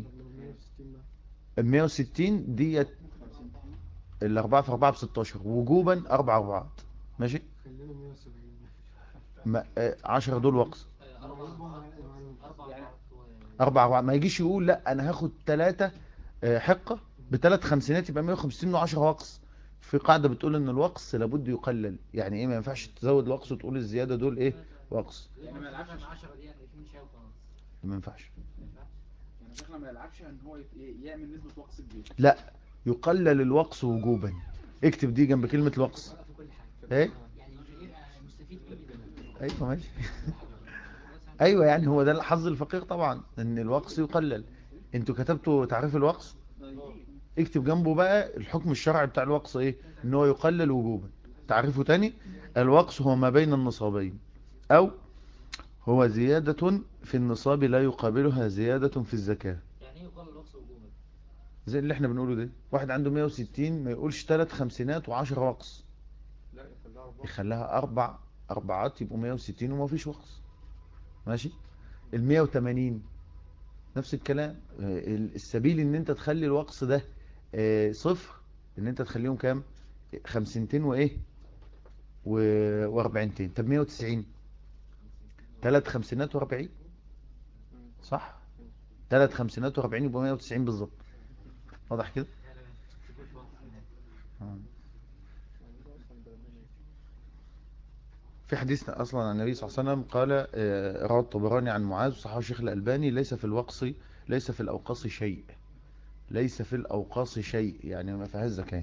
ال 160 ديت الاربعة في اربعة ب 16 وجوبا اربع اربعات ماشي خلينا 170 ما- آه، 10 دول وقص آه، اربع اربعات اربع اربعات و- اربع اربعات ما يجيش يقول لا انا هاخد ثلاثة حقة بثلاث خمسينات يبقى 150 و10 وقص في قاعدة بتقول ان الوقص لابد يقلل يعني ايه ما ينفعش تزود الوقص وتقول الزيادة دول ايه وقص يعني ما يلعبش 10 دي يعني اتنين شاي وخلاص ما ينفعش ما ينفعش يعني شيخنا ما يلعبش ان هو يت- يعمل نسبة وقص كبيرة لا يقلل الوقص وجوبا اكتب دي جنب كلمة الوقص في كل حاجه ايه يعني يبقى مستفيد ايه من ايوه ماشي ايوه يعني هو ده الحظ الفقير طبعا ان الوقص يقلل انتوا كتبتوا تعريف الوقص اكتب جنبه بقى الحكم الشرعي بتاع الوقص ايه ان هو يقلل وجوبا تعريفه تاني الوقص هو ما بين النصابين او هو زيادة في النصاب لا يقابلها زيادة في الزكاة يعني ايه يقال الوقص وجوبا زي اللي احنا بنقوله ده واحد عنده 160 ما يقولش ثلاث خمسينات وعشر وقص لا يخليها أربعة يخليها اربع اربعات يبقوا 160 وما فيش وقص ماشي ال 180 نفس الكلام آه، ال- السبيل ان انت تخلي الوقص ده آه، صفر ان انت تخليهم كام خمسينتين وايه و- واربعينتين طب 190 ثلاث خمسينات واربعين صح ثلاث خمسينات واربعين يبقى 190 بالظبط واضح كده آه. في حديث اصلا عن النبي صلى الله عليه وسلم قال آه، رواه الطبراني عن معاذ وصححه الشيخ الالباني ليس في الوقص ليس في الاوقاص شيء ليس في الاوقاص شيء يعني ما فيهاش زكاه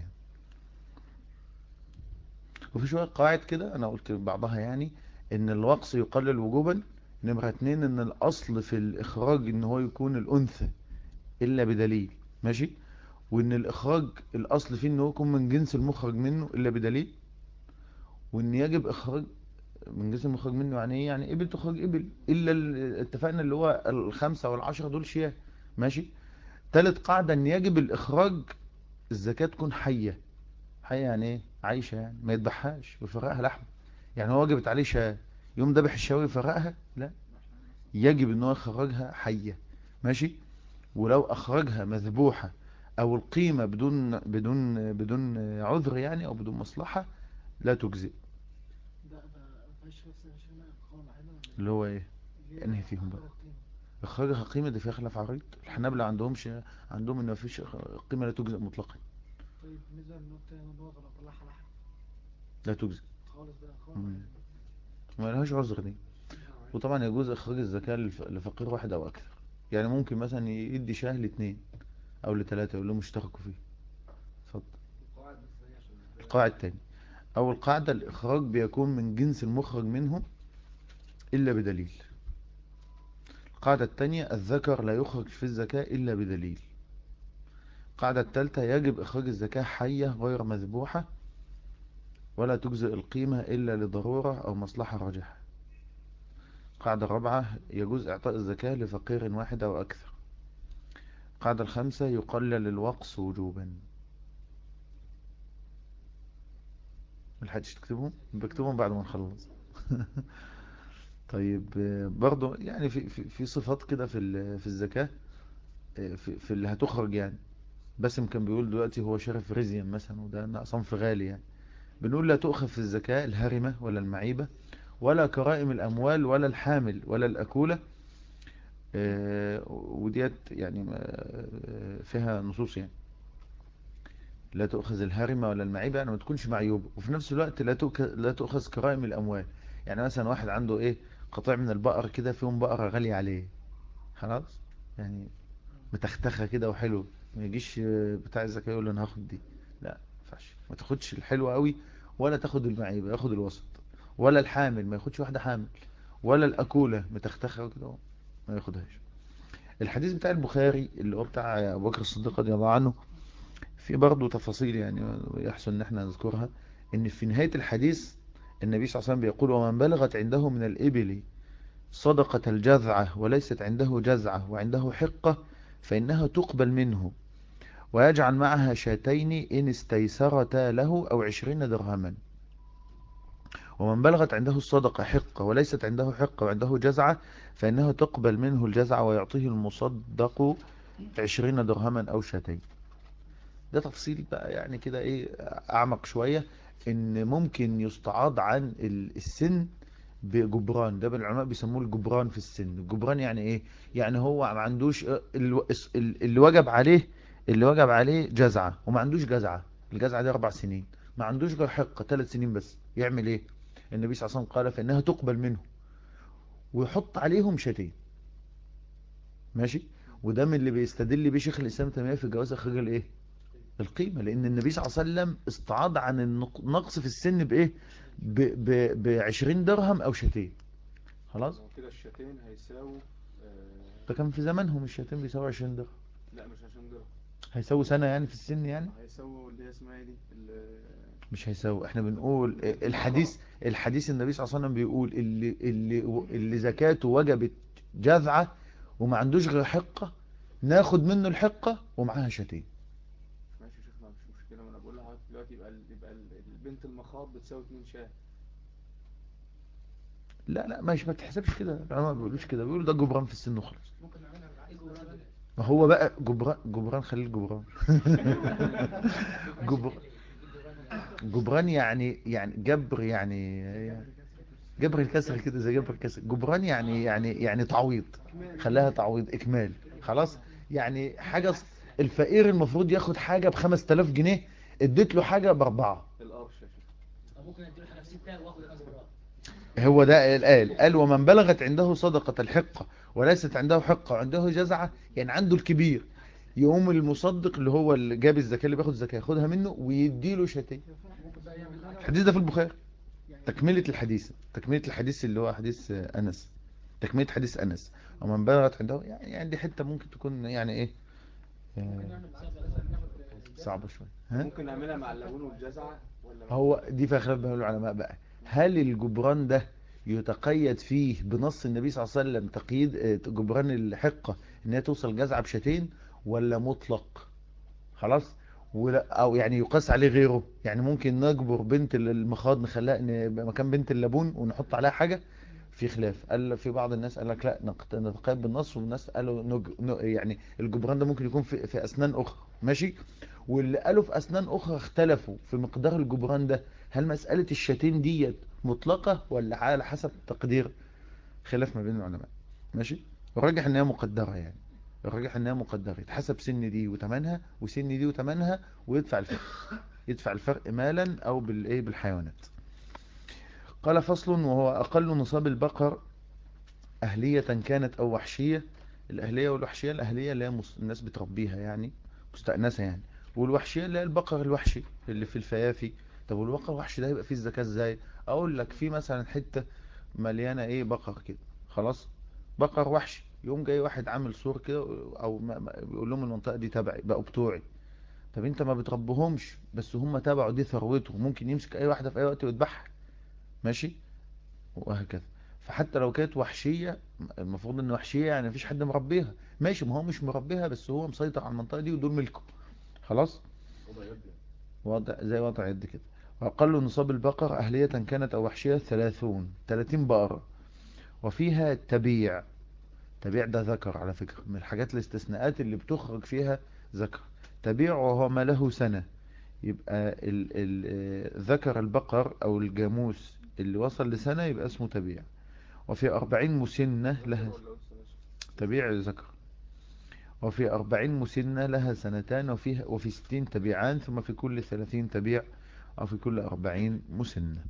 وفي شويه قواعد كده انا قلت بعضها يعني ان الوقص يقلل وجوبا نمرة اتنين ان الاصل في الاخراج ان هو يكون الانثى الا بدليل ماشي وان الاخراج الاصل فيه ان هو يكون من جنس المخرج منه الا بدليل وان يجب اخراج من جنس المخرج منه يعني ايه يعني ابل تخرج ابل الا ال- اتفقنا اللي هو الخمسة والعشرة دول شياه ماشي تالت قاعدة ان يجب الاخراج الزكاة تكون حية حية يعني ايه عايشة يعني ما يذبحهاش ويفرقها لحم يعني هو وجبت عليه شاة يوم ذبح الشاة ويفرقها لا يجب ان هو يخرجها حية ماشي ولو اخرجها مذبوحة او القيمة بدون بدون بدون عذر يعني او بدون مصلحة لا تجزئ ده ده فيش نفس شيء قوم واحدة ولا اللي هو ايه إيه؟ أنهي فيهم بقى؟ آخر القيمة. اخرجها قيمة دي فيها خلاف عريض الحنابلة عندهمش عندهم ان مفيش قيمة لا تجزئ مطلقا طيب بالنسبة للنقطة ان هو لو طلعها لحم لا تجزئ خالص بقى خالص مم. ما لهاش عذر دي وطبعا يجوز اخراج الزكاة لف- لفقير واحد او اكثر يعني ممكن مثلا يدي شاه لاثنين او لثلاثة يقول لهم اشتركوا فيه اتفضل القواعد بس هي عشان القاعدة التاني اول قاعدة الاخراج بيكون من جنس المخرج منه الا بدليل القاعدة التانية الذكر لا يخرج في الزكاة الا بدليل القاعدة الثالثة يجب اخراج الزكاة حية غير مذبوحة ولا تجزئ القيمة الا لضرورة او مصلحة راجحة القاعدة الرابعة يجوز اعطاء الزكاة لفقير واحد او اكثر القاعدة الخامسة يقلل الوقص وجوبا ملحقتش تكتبهم بكتبهم بعد ما نخلص طيب آه، برضو يعني في في في صفات كده في ال- في الزكاة آه، في في اللي هتخرج يعني باسم كان بيقول دلوقتي هو شارف ريزيان مثلا وده صنف غالي يعني بنقول لا تؤخذ في الزكاة الهرمة ولا المعيبة ولا كرائم الأموال ولا الحامل ولا الأكولة آه، وديت يعني آه، فيها نصوص يعني لا تؤخذ الهرمة ولا المعيبة يعني ما تكونش معيوبة وفي نفس الوقت لا تؤك- لا تؤخذ كرائم الأموال يعني مثلا واحد عنده ايه قطيع من البقر كده فيهم بقرة غالية عليه خلاص يعني متختخة كده وحلو ما يجيش آه، بتاع الزكاة يقول له انا هاخد دي لا ما ينفعش ما تاخدش الحلوة قوي ولا تاخد المعيبة ياخد الوسط ولا الحامل ما ياخدش واحدة حامل ولا الأكولة متختخة كده ما ياخدهاش الحديث بتاع البخاري اللي هو بتاع أبو بكر الصديق رضي الله عنه في برضه تفاصيل يعني يحسن ان احنا نذكرها ان في نهاية الحديث النبي صلى الله عليه وسلم بيقول ومن بلغت عنده من الإبل صدقة الجذعة وليست عنده جزعة وعنده حقة فإنها تقبل منه ويجعل معها شاتين إن استيسرتا له أو عشرين درهما ومن بلغت عنده الصدقة حقة وليست عنده حقة وعنده جزعة فإنها تقبل منه الجزعة ويعطيه المصدق عشرين درهما أو شاتين ده تفصيل بقى يعني كده ايه اعمق شوية ان ممكن يستعاض عن ال- السن بجبران ده العلماء بيسموه الجبران في السن الجبران يعني ايه يعني هو ما عندوش اه، الو- الس- ال- اللي وجب عليه اللي وجب عليه جزعة وما عندوش جزعة الجزعة دي اربع سنين ما عندوش غير حقة ثلاث سنين بس يعمل ايه النبي صلى الله عليه وسلم قال فانها تقبل منه ويحط عليهم شاتين ماشي وده من اللي بيستدل بيه شيخ الاسلام تيميه في جواز اخراج الايه القيمة لأن النبي صلى الله عليه وسلم استعاض عن النقص في السن بإيه ب 20 درهم أو شاتين خلاص لو كده الشاتين هيساووا آه، ده كان في زمانهم الشاتين بيساوي 20 درهم لا مش عشان درهم هيساوي سنة يعني في السن يعني هيساووا اللي هي اسمها ايه دي ال- مش هيساوي احنا بنقول الحديث الحديث النبي صلى الله عليه وسلم بيقول اللي اللي اللي زكاته وجبت جذعة وما عندوش غير حقة ناخد منه الحقة ومعاها شاتين ماشي يا شيخنا مش مشكلة ما انا بقول لحضرتك دلوقتي يبقى ال- يبقى ال- البنت المخاض بتساوي 2 شاه لا لا مش ما تحسبش كده العلماء ما بيقولوش كده بيقولوا ده جبران في السن وخلاص ممكن نعملها ايه بالعكس جبران ده؟ ما هو بقى جبران جبران خليه جبران جبر جبران يعني يعني جبر يعني جبر الكسر كده زي جبر الكسر جبران يعني يعني يعني تعويض خلاها تعويض اكمال خلاص يعني حاجة ص- الفقير المفروض ياخد حاجة ب 5000 جنيه اديت له حاجة باربعة القرش يا شيخ أو ممكن اديله حاجه في 6 واخد خمس مرات هو ده قال قال ومن بلغت عنده صدقة الحقة وليست عنده حقة وعنده جزعة يعني عنده الكبير يقوم المصدق اللي هو اللي جاب الزكاة اللي بياخد الزكاة ياخدها منه ويديله شاتين ممكن بقى يعمل حاجة الحديث ده في البخاري يعني تكملة الحديث تكملة الحديث اللي هو حديث أنس تكملة حديث أنس ومن بلغت عنده يعني يعني دي حتة ممكن تكون يعني إيه ممكن آه، نعمل العكس مثلا ناخد الجزء صعبة شوية ها ممكن نعملها مع الليمون والجزعة ولا هو دي فيها خلاف بين العلماء بقى هل الجبران ده يتقيد فيه بنص النبي صلى الله عليه وسلم تقييد آه، جبران الحقة ان هي توصل جزعة بشاتين ولا مطلق خلاص ولا او يعني يقاس عليه غيره يعني ممكن نجبر بنت المخاض نخليها ن- مكان بنت اللبون ونحط عليها حاجة في خلاف قال في بعض الناس قال لك لا نقت- نتقيد بالنص والناس قالوا نج... ن- يعني الجبران ده ممكن يكون في, في اسنان اخرى ماشي واللي قالوا في اسنان اخرى اختلفوا في مقدار الجبران ده هل مسألة الشتيم ديت مطلقة ولا على حسب التقدير خلاف ما بين العلماء ماشي الراجح ان هي مقدرة يعني الراجح انها مقدرة يتحسب سن دي وتمنها وسن دي وتمنها ويدفع الفرق يدفع الفرق مالا او بالايه بالحيوانات قال فصل وهو اقل نصاب البقر اهلية كانت او وحشية الاهلية والوحشية الاهلية اللي هي مس- الناس بتربيها يعني مستأنسة يعني والوحشية اللي هي البقر الوحشي اللي في الفيافي طب والبقر الوحشي ده يبقى فيه الزكاة ازاي اقول لك في مثلا حتة مليانة ايه بقر كده خلاص بقر وحشي يوم جاي واحد عامل سور كده او ما ما- بيقول لهم المنطقة دي تبعي بقوا بتوعي طب انت ما بتربهمش بس هم تبعوا دي ثروته ممكن يمسك اي واحدة في اي وقت ويذبحها ماشي وهكذا فحتى لو كانت وحشية المفروض ان وحشية يعني مفيش حد مربيها ماشي ما هو مش مربيها بس هو مسيطر على المنطقة دي ودول ملكه خلاص وضع زي وضع يد كده وأقل نصاب البقر أهلية كانت أو وحشية ثلاثون ثلاثين بقرة وفيها تبيع تبيع ده ذكر على فكرة من الحاجات الاستثناءات اللي بتخرج فيها ذكر تبيع وهو ما له سنة يبقى ال ال آه، ذكر البقر أو الجاموس اللي وصل لسنة يبقى اسمه تبيع وفي أربعين مسنة لها تبيع ذكر وفي أربعين مسنة لها سنتان وفي, وفي ستين تبيعان ثم في كل ثلاثين تبيع أو في كل أربعين مسنة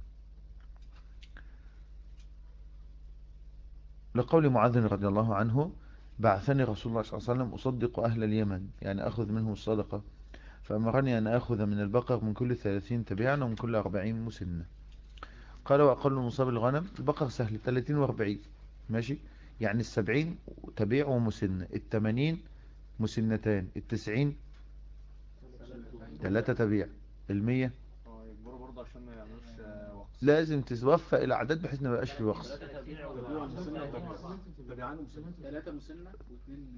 لقول معاذ رضي الله عنه بعثني رسول الله صلى الله عليه وسلم أصدق أهل اليمن يعني أخذ منهم الصدقة فأمرني أن أخذ من البقر من كل ثلاثين تبيعا ومن كل أربعين مسنة قال وأقل نصاب الغنم البقر سهل 30 و40 ماشي يعني السبعين تبيع ومسنة التمانين مسنتان التسعين ثلاثة تبيع المية اه يكبروا برضه عشان ما يعملوش آه، وقت لازم تتوفى إلى أعداد بحيث ما يبقاش في وقت ثلاثة مسنة واثنين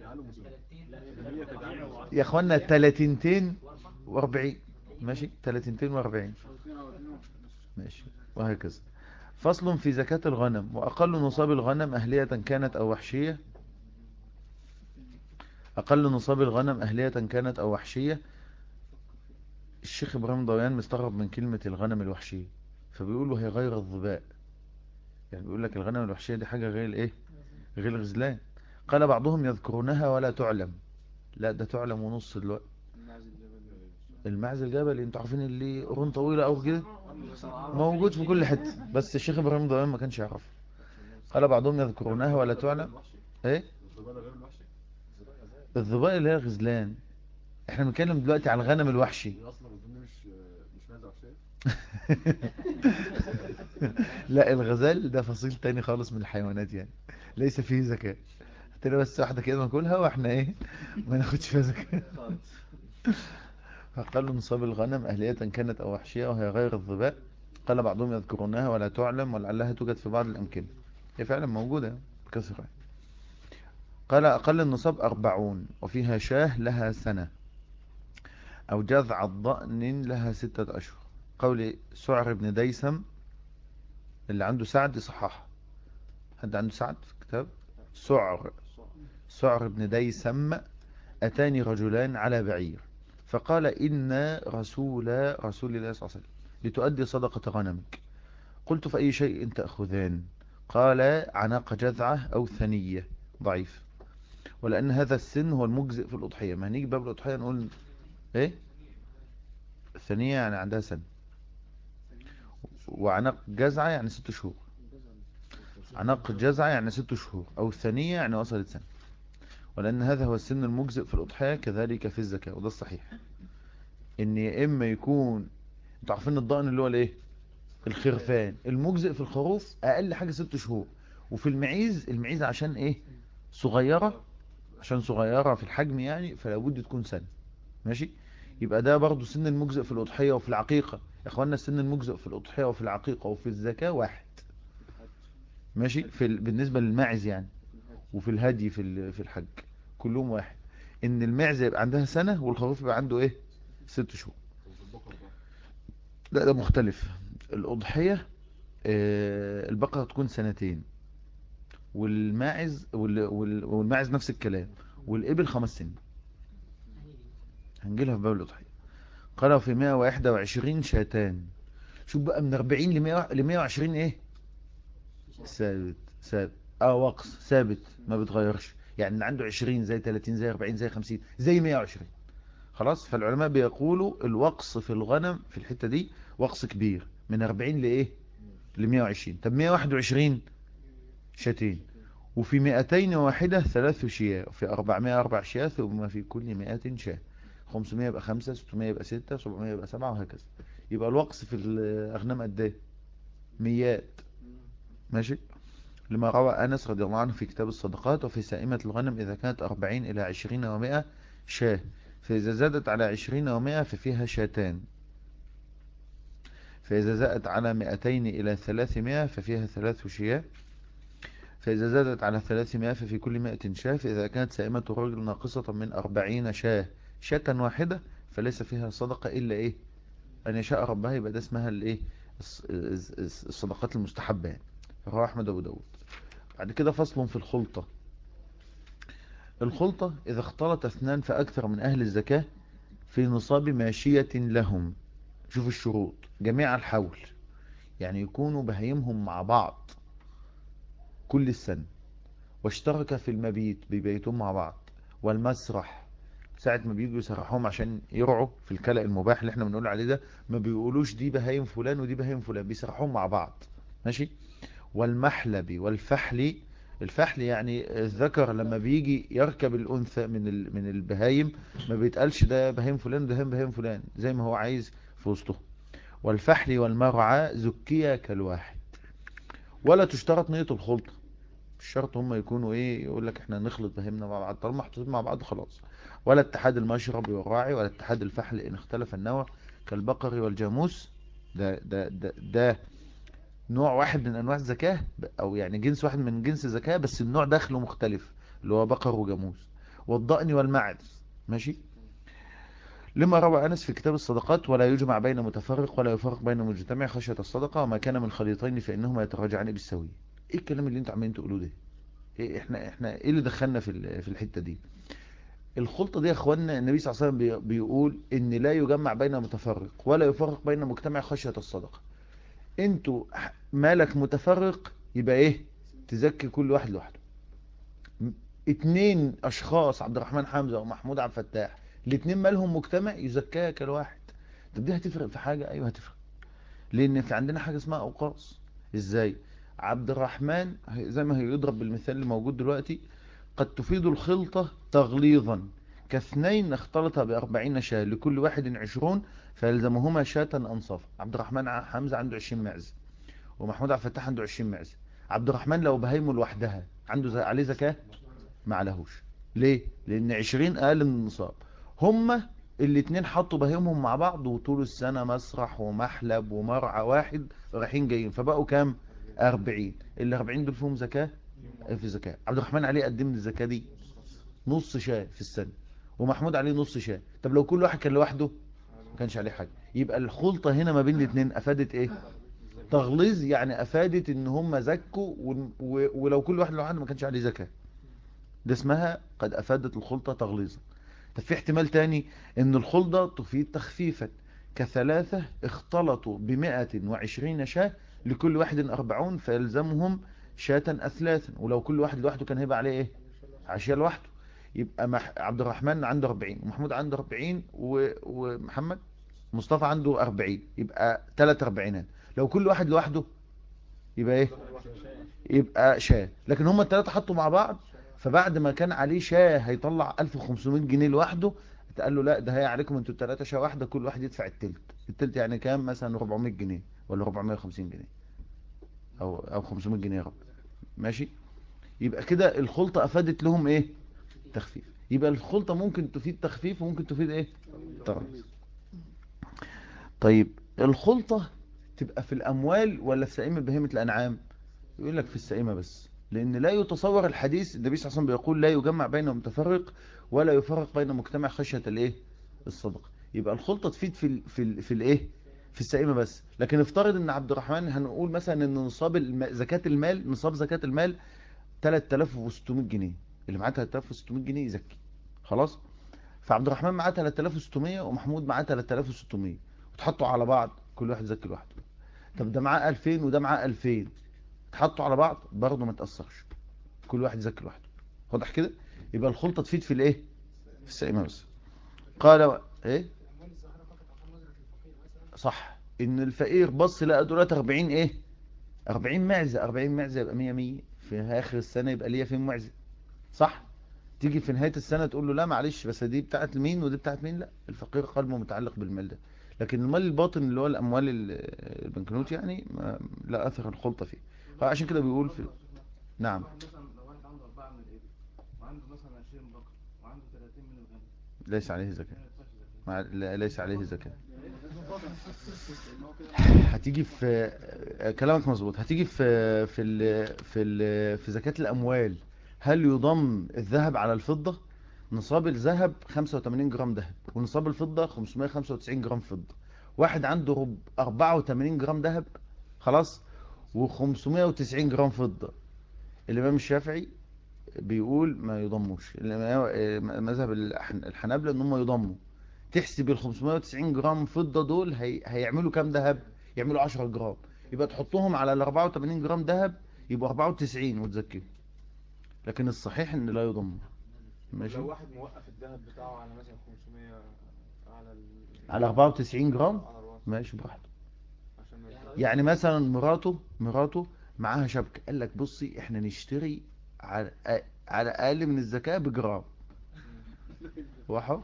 يا اخوانا تلاتينتين واربعين ماشي تلاتينتين واربعين او اثنين او اثنين ونص. ماشي وهكذا فصل في زكاة الغنم وأقل نصاب الغنم أهلية كانت أو وحشية أقل نصاب الغنم أهلية كانت أو وحشية الشيخ إبراهيم ضويان مستغرب من كلمة الغنم الوحشية فبيقول وهي غير الظباء يعني بيقول لك الغنم الوحشية دي حاجة غير الإيه غير الغزلان قال بعضهم يذكرونها ولا تعلم لا ده تعلم ونص دلوقتي المعز الجبل المعز الجبل انتوا عارفين اللي قرون طويلة أو كده موجود في كل حتة بس الشيخ إبراهيم ضويان ما كانش يعرف قال بعضهم يذكرونها ولا تعلم ايه الظباء اللي هي الغزلان احنا بنتكلم دلوقتي على الغنم الوحشي لا الغزال ده فصيل تاني خالص من الحيوانات يعني ليس فيه زكاة هاتنا بس واحدة كده ناكلها واحنا ايه ما ناخدش فيها زكاة فقال نصاب الغنم أهلية كانت أو وحشية وهي غير الظباء قال بعضهم يذكرونها ولا تعلم ولعلها توجد في بعض الأمكنة هي فعلا موجودة بكثرة قال أقل النصاب أربعون وفيها شاه لها سنة أو جذع الضأن لها ستة أشهر قول سعر بن ديسم اللي عنده سعد صحاح حد عنده سعد في الكتاب سعر سعر بن ديسم أتاني رجلان على بعير فقال إن رسول رسول الله صلى الله عليه وسلم لتؤدي صدقة غنمك قلت فأي شيء تأخذان قال عناق جذعة أو ثنية ضعيف ولأن هذا السن هو المجزئ في الأضحية ما هنيجي باب الأضحية نقول إيه الثنية يعني عندها سن وعناق جزعة يعني ست شهور عناق جزعة يعني ست شهور أو الثانية يعني وصلت سنة ولأن هذا هو السن المجزئ في الأضحية كذلك في الزكاة وده الصحيح إن يا إما يكون انتوا عارفين الضأن اللي هو الإيه الخرفان المجزئ في الخروف أقل حاجة ست شهور وفي المعيز المعيز عشان إيه صغيرة عشان صغيرة في الحجم يعني فلا بد تكون سنة ماشي يبقى ده برضو سن المجزئ في الأضحية وفي العقيقة يا اخوانا السن المجزئ في الأضحية وفي العقيقة وفي الزكاة واحد ماشي في ال... بالنسبة للماعز يعني وفي الهدي في ال... في الحج كلهم واحد ان المعزة يبقى عندها سنة والخروف يبقى عنده ايه ست شهور لا ده مختلف الأضحية آه، البقرة تكون سنتين والماعز وال- وال- والماعز نفس الكلام والإبل خمس سنين هنجيلها في باب الأضحية قالوا في 121 شاتان شوف بقى من 40 ل 100 ل 120 ايه ثابت ثابت اه وقص ثابت ما بيتغيرش يعني اللي عنده 20 زي 30 زي 40 زي 50 زي 120 خلاص فالعلماء بيقولوا الوقص في الغنم في الحتة دي وقص كبير من 40 لايه ل 120 طب 121 شاتين وفي 200 واحدة ثلاث شياه وفي 400 أربع شياه ثم في كل 100 شاه 500 يبقى 5 600 يبقى 6 700 يبقى 7 وهكذا يبقى الوقص في الأغنام قد ايه ميات ماشي لما روى أنس رضي الله عنه في كتاب الصدقات وفي سائمة الغنم إذا كانت 40 إلى 20 و100 شاه فإذا زادت على 20 و100 ففيها شاتان فإذا زادت على 200 إلى 300 ففيها ثلاث شياه فإذا زادت على 300 ففي كل 100 شاه فإذا كانت سائمة الرجل ناقصة من 40 شاه شاة واحدة فليس فيها صدقة إلا إيه أن يشاء ربها يبقى ده اسمها الإيه الص- الص- الص- الصدقات المستحبة يعني رواه أحمد أبو داود بعد كده فصل في الخلطة الخلطة إذا اختلط اثنان فأكثر من أهل الزكاة في نصاب ماشية لهم شوف الشروط جميع الحول يعني يكونوا بهيمهم مع بعض كل السنة واشترك في المبيت بيبيتون مع بعض والمسرح ساعة ما بيجوا يسرحوهم عشان يرعوا في الكلأ المباح اللي احنا بنقول عليه ده ما بيقولوش دي بهايم فلان ودي بهايم فلان بيسرحوهم مع بعض ماشي والمحلب والفحل الفحل يعني الذكر لما بيجي يركب الأنثى من ال- من البهايم ما بيتقالش ده بهايم فلان ده بهايم فلان زي ما هو عايز في وسطه والفحل والمرعى زكية كالواحد ولا تشترط نية الخلطة مش شرط هم يكونوا ايه يقول لك احنا نخلط بهيمنا مع بعض طالما محطوطين مع بعض خلاص ولا اتحاد المشرب والراعي ولا اتحاد الفحل ان اختلف النوع كالبقر والجاموس ده ده ده, ده نوع واحد من انواع الزكاة او يعني جنس واحد من جنس الزكاة بس النوع داخله مختلف اللي هو بقر وجاموس والضأن والمعز ماشي لما روى أنس في كتاب الصدقات ولا يجمع بين متفرق ولا يفرق بين مجتمع خشية الصدقة وما كان من خليطين فإنهما يتراجعان بالسوية ايه الكلام اللي انتوا عمالين تقولوه ده إيه احنا احنا ايه اللي دخلنا في ال- في الحتة دي الخلطة دي يا اخوانا النبي صلى الله عليه وسلم بي- بيقول ان لا يجمع بين متفرق ولا يفرق بين مجتمع خشية الصدقة انتوا ح- مالك متفرق يبقى ايه تزكي كل واحد لوحده م- اتنين اشخاص عبد الرحمن حمزة ومحمود عبد الفتاح الاتنين مالهم مجتمع يزكاها كالواحد طب دي هتفرق في حاجة ايوه هتفرق لان في عندنا حاجة اسمها اوقاص ازاي عبد الرحمن هي- زي ما هي يضرب بالمثال اللي موجود دلوقتي قد تفيد الخلطة تغليظا كاثنين اختلط بأربعين شاة لكل واحد عشرون فيلزمهما شاة أنصاف عبد الرحمن ع- حمزة عنده عشرين معز ومحمود عبد الفتاح عنده عشرين معز عبد الرحمن لو بهيمه لوحدها عنده زي عليه زكاة ما عليهوش ليه لأن عشرين أقل من النصاب هما الاتنين حطوا بهيمهم مع بعض وطول السنة مسرح ومحلب ومرعى واحد رايحين جايين فبقوا كام أربعين ال 40 دول فيهم زكاة في زكاة عبد الرحمن عليه قد ايه من الزكاة دي نص شاة في السنة ومحمود عليه نص شاة طب لو كل واحد كان لوحده ما كانش عليه حاجة يبقى الخلطة هنا ما بين الاثنين افادت ايه تغليظ يعني افادت ان هم زكوا ون- و- ولو كل واحد لوحده ما كانش عليه زكاة ده اسمها قد افادت الخلطة تغليظا طب في احتمال تاني ان الخلطة تفيد تخفيفا كثلاثة اختلطوا بمائة وعشرين شاة لكل واحد أربعون فيلزمهم شاة أثلاثا ولو كل واحد لوحده كان هيبقى عليه إيه عشية لوحده يبقى مح... عبد الرحمن عنده 40 ومحمود عنده 40 و... ومحمد مصطفى عنده 40 يبقى ثلاث أربعينات لو كل واحد لوحده يبقى إيه يبقى شاة لكن هم الثلاثة حطوا مع بعض فبعد ما كان عليه شاه هيطلع 1500 جنيه لوحده قال له لا ده هي عليكم انتوا الثلاثه شاه واحده كل واحد يدفع التلت التلت يعني كام مثلا 400 جنيه ولا 450 جنيه او او 500 جنيه يا رب ماشي يبقى كده الخلطه افادت لهم ايه تخفيف يبقى الخلطه ممكن تفيد تخفيف وممكن تفيد ايه تغليظ طيب الخلطه تبقى في الاموال ولا في سائمه بهيمه الانعام يقول لك في السائمه بس لان لا يتصور الحديث النبي صلى الله عليه وسلم بيقول لا يجمع بين متفرق ولا يفرق بين مجتمع خشيه الايه الصدقه يبقى الخلطة تفيد في ال في ال في الايه في السائمة بس لكن افترض ان عبد الرحمن هنقول مثلا ان نصاب الم... زكاة المال نصاب زكاة المال 3600 جنيه اللي معاه 3600 جنيه يزكي خلاص فعبد الرحمن معاه 3600 ومحمود معاه 3600 وتحطوا على بعض كل واحد يزكي لوحده طب ده معاه 2000 وده معاه 2000 تحطوا على بعض برضه ما تأثرش كل واحد يزكي لوحده واضح كده يبقى الخلطة تفيد في الايه في السائمة بس قال و- ايه الاموال الظاهره فقط عشان نظره الفقير مثلا صح ان الفقير بص لقى دولت 40 ايه 40 معزة 40 معزة يبقى 100 100 في اخر السنة يبقى ليا فين معزة صح تيجي في نهاية السنة تقول له لا معلش بس دي بتاعت مين ودي بتاعت مين لا الفقير قلبه متعلق بالمال ده لكن المال الباطن اللي هو الاموال ال- البنكنوت يعني ما لا اثر الخلطة فيه عشان كده بيقول في نعم واحد مثلا لو واحد عنده أربعة من الإبل وعنده مثلا 20 بقر وعنده 30 من الغنم ليس عليه زكاة ما يدفعش زكاة. مع لا ليس عليه زكاة لأن هو كده هتيجي في كلامك مظبوط هتيجي في في ال... في ال... في زكاة الأموال هل يضم الذهب على الفضة نصاب الذهب 85 جرام ذهب ونصاب الفضة 595 جرام فضة واحد عنده رب 84 جرام ذهب خلاص و590 جرام فضة الإمام الشافعي بيقول ما يضموش الإمام- مذهب الحن- الحنابلة ان هم يضموا تحسب ال 590 جرام فضة دول هي... هيعملوا كام ذهب يعملوا 10 جرام يبقى تحطهم على ال 84 جرام ذهب يبقوا 94 وتزكيهم لكن الصحيح ان لا يضم ماشي لو واحد موقف الذهب بتاعه على مثلا 500 على ال... على 94 جرام على الراس ماشي براحته عشان ما يدفعش. يعني مثلا مراته مراته معاها شبكة قال لك بصي احنا نشتري على على اقل من الزكاة بجرام هو حر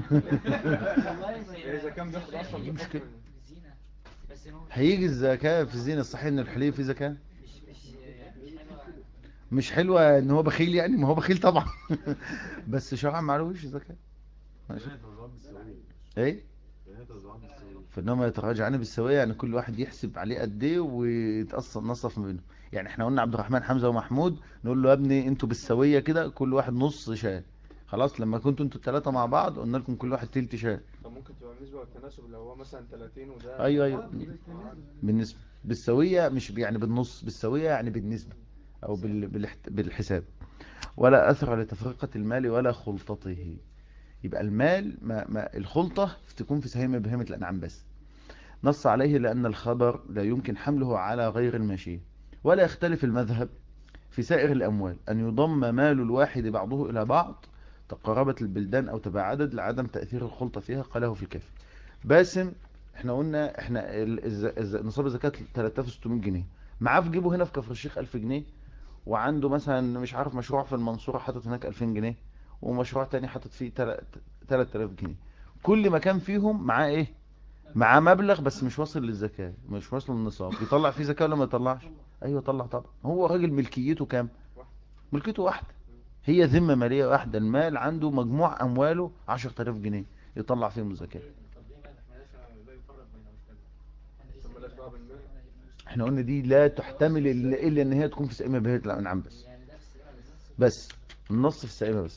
إيه إذا كان بياخد أصلا دي بيحط مشكلة. الزينة بس هو هيجي الزكاة في الزين الصحيح ان الحلي في زكاة مش مش يعني مش حلوة مش حلوة ان هو بخيل يعني ما هو بخيل طبعا بس شرعا ما عليهوش زكاة ماشي ايه فانما يتراجعان بالسوية يعني كل واحد يحسب عليه قد ايه ويتأصل نصف ما بينهم يعني احنا قلنا عبد الرحمن حمزة ومحمود نقول له يا ابني انتوا بالسوية كده كل واحد نص شاه خلاص لما كنتوا انتوا الثلاثة مع بعض قلنا لكم كل واحد تلت شاه طب ممكن تبقى بالنسبة للتناسب لو هو مثلا 30 وده ايوه ايوه بالنسبة بالسوية مش يعني بالنص بالسوية يعني بالنسبة او بال... بالاحت... بالحساب ولا اثر لتفرقة المال ولا خلطته يبقى المال ما... ما الخلطة تكون في سهيمة بهيمة الانعام بس نص عليه لان الخبر لا يمكن حمله على غير المشي ولا يختلف المذهب في سائر الاموال ان يضم مال الواحد بعضه الى بعض تقربت البلدان او تباعدت لعدم تأثير الخلطة فيها قاله في الكافي باسم احنا قلنا احنا ال- الز- الز- نصاب الزكاة 3600 جنيه معاه في جيبه هنا في كفر الشيخ 1000 جنيه وعنده مثلا مش عارف مشروع في المنصورة حاطط هناك 2000 جنيه ومشروع تاني حاطط فيه تل- 3000 جنيه كل مكان فيهم معاه ايه معاه مبلغ بس مش واصل للزكاة مش واصل للنصاب يطلع فيه زكاة ولا ما يطلعش ايوه طلع طبعا هو راجل ملكيته كام ملكيته واحدة هي ذمة مالية واحدة المال عنده مجموع امواله 10000 جنيه يطلع فيهم الزكاة طب ليه ما نحملهاش لا يفرق بين أشكال طب مالهاش دعوة بالمال احنا قلنا دي لا تحتمل الا إلا ان هي تكون في سائمة بهيئة الانعام بس يعني نفس السلامة بالظبط بس النص في السائمة بس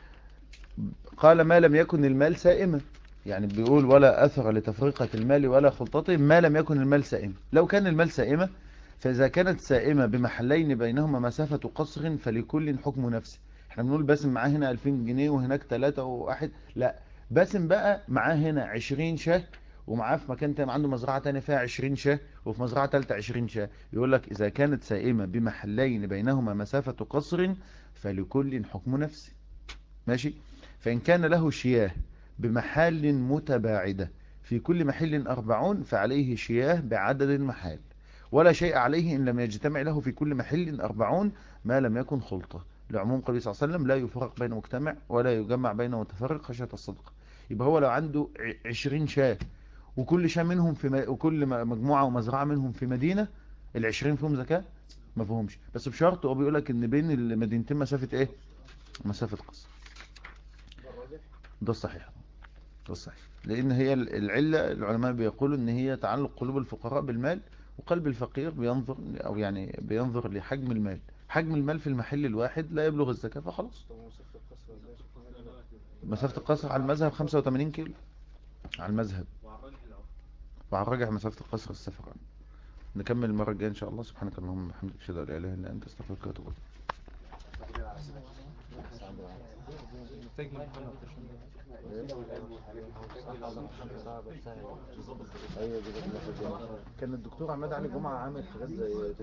قال ما لم يكن المال سائمة يعني بيقول ولا أثر لتفرقة المال ولا خلطته ما لم يكن المال سائمة لو كان المال سائمة فإذا كانت سائمة بمحلين بينهما مسافة قصر فلكل حكم نفسه احنا بنقول باسم معاه هنا 2000 جنيه وهناك 3 وواحد لا باسم بقى معاه هنا 20 شاه ومعاه في مكان تاني عنده مزرعة تانية فيها 20 شاه وفي مزرعة تالتة 20 شاه يقول لك إذا كانت سائمة بمحلين بينهما مسافة قصر فلكل حكم نفسه ماشي فإن كان له شياه بمحال متباعدة في كل محل أربعون فعليه شياه بعدد المحال ولا شيء عليه إن لم يجتمع له في كل محل أربعون ما لم يكن خلطة لعموم قوله صلى الله عليه وسلم لا يفرق بين مجتمع ولا يجمع بين متفرق خشية الصدقة يبقى هو لو عنده ع- عشرين شاه وكل شاه منهم في م... وكل م- مجموعة ومزرعة منهم في مدينة العشرين فيهم زكاة ما فيهمش بس بشرط هو بيقول لك ان بين المدينتين مسافة ايه مسافة قصر ده الصحيح ده الصحيح لان هي ال- العلة العلماء بيقولوا ان هي تعلق قلوب الفقراء بالمال وقلب الفقير بينظر او يعني بينظر لحجم المال حجم المال في المحل الواحد لا يبلغ الزكاة فخلاص طب مسافة القصر ولا إيه؟ مسافة القصر على المذهب 85 كيلو على المذهب وعلى الراجح العرف وعلى الراجح مسافة القصر السفر نكمل المرة الجاية إن شاء الله سبحانك اللهم وبحمدك أشهد أن لا إله إلا أنت أستغفرك وأتوب إليك كان الدكتور عماد علي جمعة عامل حاجات زي